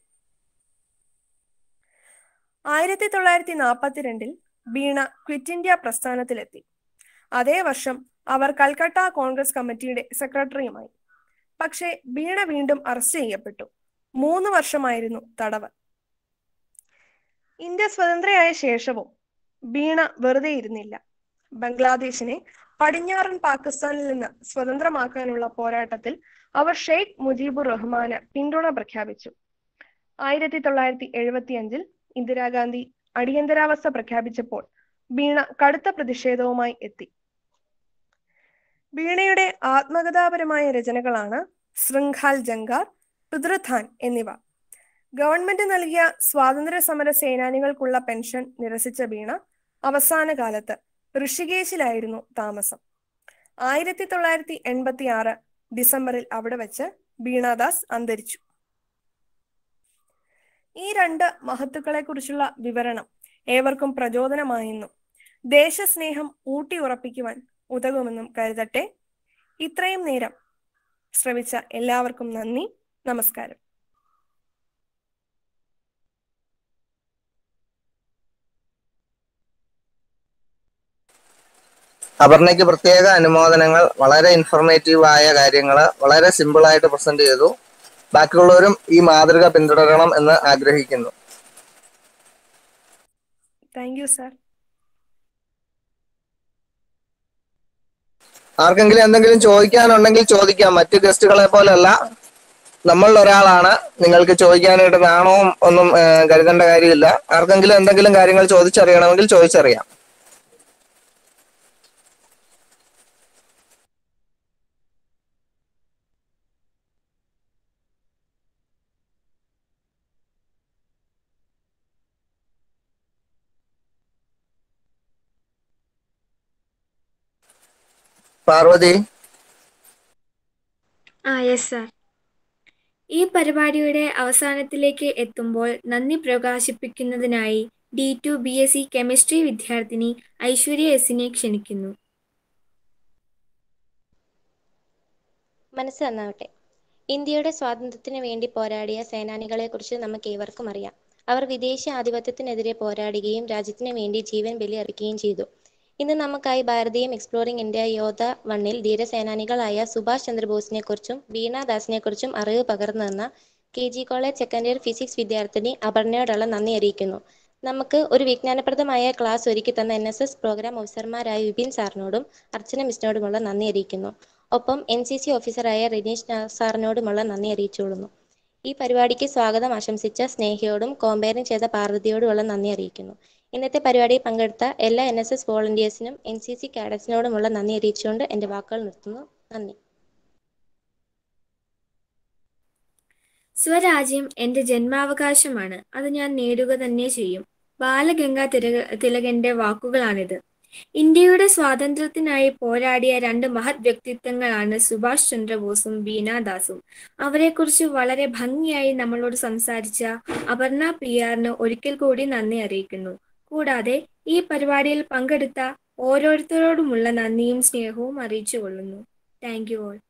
ആയിരത്തി തൊള്ളായിരത്തി നാൽപ്പത്തിരണ്ടിൽ വീണ ക്വിറ്റ് ഇന്ത്യ പ്രസ്ഥാനത്തിലെത്തി അതേ വർഷം അവർ കൽക്കട്ട കോൺഗ്രസ് കമ്മിറ്റിയുടെ സെക്രട്ടറിയുമായി പക്ഷേ വീണ വീണ്ടും അറസ്റ്റ് ചെയ്യപ്പെട്ടു മൂന്ന് വർഷമായിരുന്നു തടവ് ഇന്ത്യ സ്വതന്ത്രയായ ശേഷവും വീണ വെറുതെ ഇരുന്നില്ല ബംഗ്ലാദേശിനെ പടിഞ്ഞാറൻ പാകിസ്ഥാനിൽ നിന്ന് സ്വതന്ത്രമാക്കാനുള്ള പോരാട്ടത്തിൽ അവർ ഷെയ്ഖ് മുജീബുർ റഹ്മാന് പിന്തുണ പ്രഖ്യാപിച്ചു ആയിരത്തി തൊള്ളായിരത്തി എഴുപത്തി അഞ്ചിൽ ഇന്ദിരാഗാന്ധി അടിയന്തരാവസ്ഥ പ്രഖ്യാപിച്ചപ്പോൾ വീണ കടുത്ത പ്രതിഷേധവുമായി എത്തി വീണയുടെ ആത്മകഥാപരമായ രചനകളാണ് ശൃംഖാൽ ജങ്കാർ പിതൃഥാൻ എന്നിവ ഗവൺമെന്റ് നൽകിയ സ്വാതന്ത്ര്യ സമര സേനാനികൾക്കുള്ള പെൻഷൻ നിരസിച്ച വീണ അവസാന കാലത്ത് ഋഷികേശിലായിരുന്നു താമസം ആയിരത്തി തൊള്ളായിരത്തി എൺപത്തി ആറ് ഡിസംബറിൽ അവിടെ വെച്ച് വീണാദാസ് അന്തരിച്ചു ഈ രണ്ട് മഹത്തുക്കളെ കുറിച്ചുള്ള വിവരണം ഏവർക്കും പ്രചോദനമായെന്നും ദേശസ്നേഹം ഊട്ടിയുറപ്പിക്കുവാൻ ഉതകുമെന്നും കരുതട്ടെ ഇത്രയും നേരം ശ്രമിച്ച എല്ലാവർക്കും നന്ദി നമസ്കാരം അപർണയ്ക്ക് പ്രത്യേക അനുമോദനങ്ങൾ വളരെ ഇൻഫോർമേറ്റീവ് ആയ കാര്യങ്ങൾ വളരെ സിമ്പിൾ ആയിട്ട് പ്രസന്റ് ചെയ്തു ബാക്കിയുള്ളവരും ഈ മാതൃക പിന്തുടരണം എന്ന് ആഗ്രഹിക്കുന്നു താങ്ക് യു സാർ ആർക്കെങ്കിലും എന്തെങ്കിലും ചോദിക്കാനുണ്ടെങ്കിൽ ചോദിക്കാം മറ്റു ഗസ്റ്റുകളെ പോലെയല്ല നമ്മളിൽ ഒരാളാണ് നിങ്ങൾക്ക് ചോദിക്കാനായിട്ട് നാണവും ഒന്നും ഏഹ്, കരുതേണ്ട കാര്യമില്ല ആർക്കെങ്കിലും എന്തെങ്കിലും കാര്യങ്ങൾ ചോദിച്ചറിയണമെങ്കിൽ ചോദിച്ചറിയാം പാർവതി ആ യെസ് സാർ ഈ പരിപാടിയുടെ അവസാനത്തിലേക്ക് എത്തുമ്പോൾ നന്ദി പ്രകാശിപ്പിക്കുന്നതിനായി D two B S C chemistry വിദ്യാർത്ഥിനി ഐശ്വര്യ എസിനെ ക്ഷണിക്കുന്നു മനസ്സ് നന്നാവട്ടെ ഇന്ത്യയുടെ സ്വാതന്ത്ര്യത്തിന് വേണ്ടി പോരാടിയ സേനാനികളെക്കുറിച്ച് നമുക്ക് ഏവർക്കും അറിയാം അവർ വിദേശ ആധിപത്യത്തിനെതിരെ പോരാടുകയും രാജ്യത്തിന് വേണ്ടി ജീവൻ ബലിയർപ്പിക്കുകയും ചെയ്തു ഇന്ന് നമുക്കായി ഭാരതീയം എക്സ്പ്ലോറിംഗ് ഇന്ത്യ യോധ വണ്ണിൽ ധീരസേനാനികളായ സുഭാഷ് ചന്ദ്രബോസിനെ കുറിച്ചും വീണാദാസിനെ കുറിച്ചും അറിവ് പകർന്നു തന്ന K G college second year physics വിദ്യാർത്ഥിനി അപർണയോടുള്ള നന്ദി അറിയിക്കുന്നു നമുക്ക് ഒരു വിജ്ഞാനപ്രദമായ ക്ലാസ് ഒരുക്കി തന്ന എൻ എസ് എസ് പ്രോഗ്രാം ഓഫീസർമാരായ വിപിൻ സാറിനോടും അർച്ചന മിസ്സിനോടുമുള്ള നന്ദി അറിയിക്കുന്നു ഒപ്പം എൻ സി സി ഓഫീസറായ റിനീഷ് നാ- സാറിനോടുമുള്ള നന്ദി അറിയിച്ചുകൊള്ളുന്നു ഈ പരിപാടിക്ക് സ്വാഗതം ആശംസിച്ച സ്നേഹയോടും കോമ്പയറിംഗ് ചെയ്ത പാർവതിയോടുമുള്ള നന്ദി അറിയിക്കുന്നു ഇന്നത്തെ പരിപാടിയിൽ പങ്കെടുത്ത എല്ലാ എൻ എസ് എസ് വോളണ്ടിയേഴ്സിനും എൻ സി സി കാഡറ്റ്സിനോടുമുള്ള നന്ദി അറിയിച്ചുകൊണ്ട് എൻ്റെ വാക്കുകൾ നിർത്തുന്നു നന്ദി സ്വരാജ്യം എൻ്റെ ജന്മാവകാശമാണ് അത് ഞാൻ നേടുക തന്നെ ചെയ്യും ബാലഗംഗാ തിലക തിലകന്റെ വാക്കുകളാണിത് ഇന്ത്യയുടെ സ്വാതന്ത്ര്യത്തിനായി പോരാടിയ രണ്ട് മഹത് വ്യക്തിത്വങ്ങളാണ് സുഭാഷ് ചന്ദ്രബോസും ബീനാദാസും അവരെക്കുറിച്ച് വളരെ ഭംഗിയായി നമ്മളോട് സംസാരിച്ച അപർണ പി ആറിന് ഒരിക്കൽ കൂടി നന്ദി അറിയിക്കുന്നു കൂടാതെ ഈ പരിപാടിയിൽ പങ്കെടുത്ത ഓരോരുത്തരോടുമുള്ള നന്ദിയും സ്നേഹവും അറിയിച്ചു കൊള്ളുന്നു താങ്ക് യു ഓൾ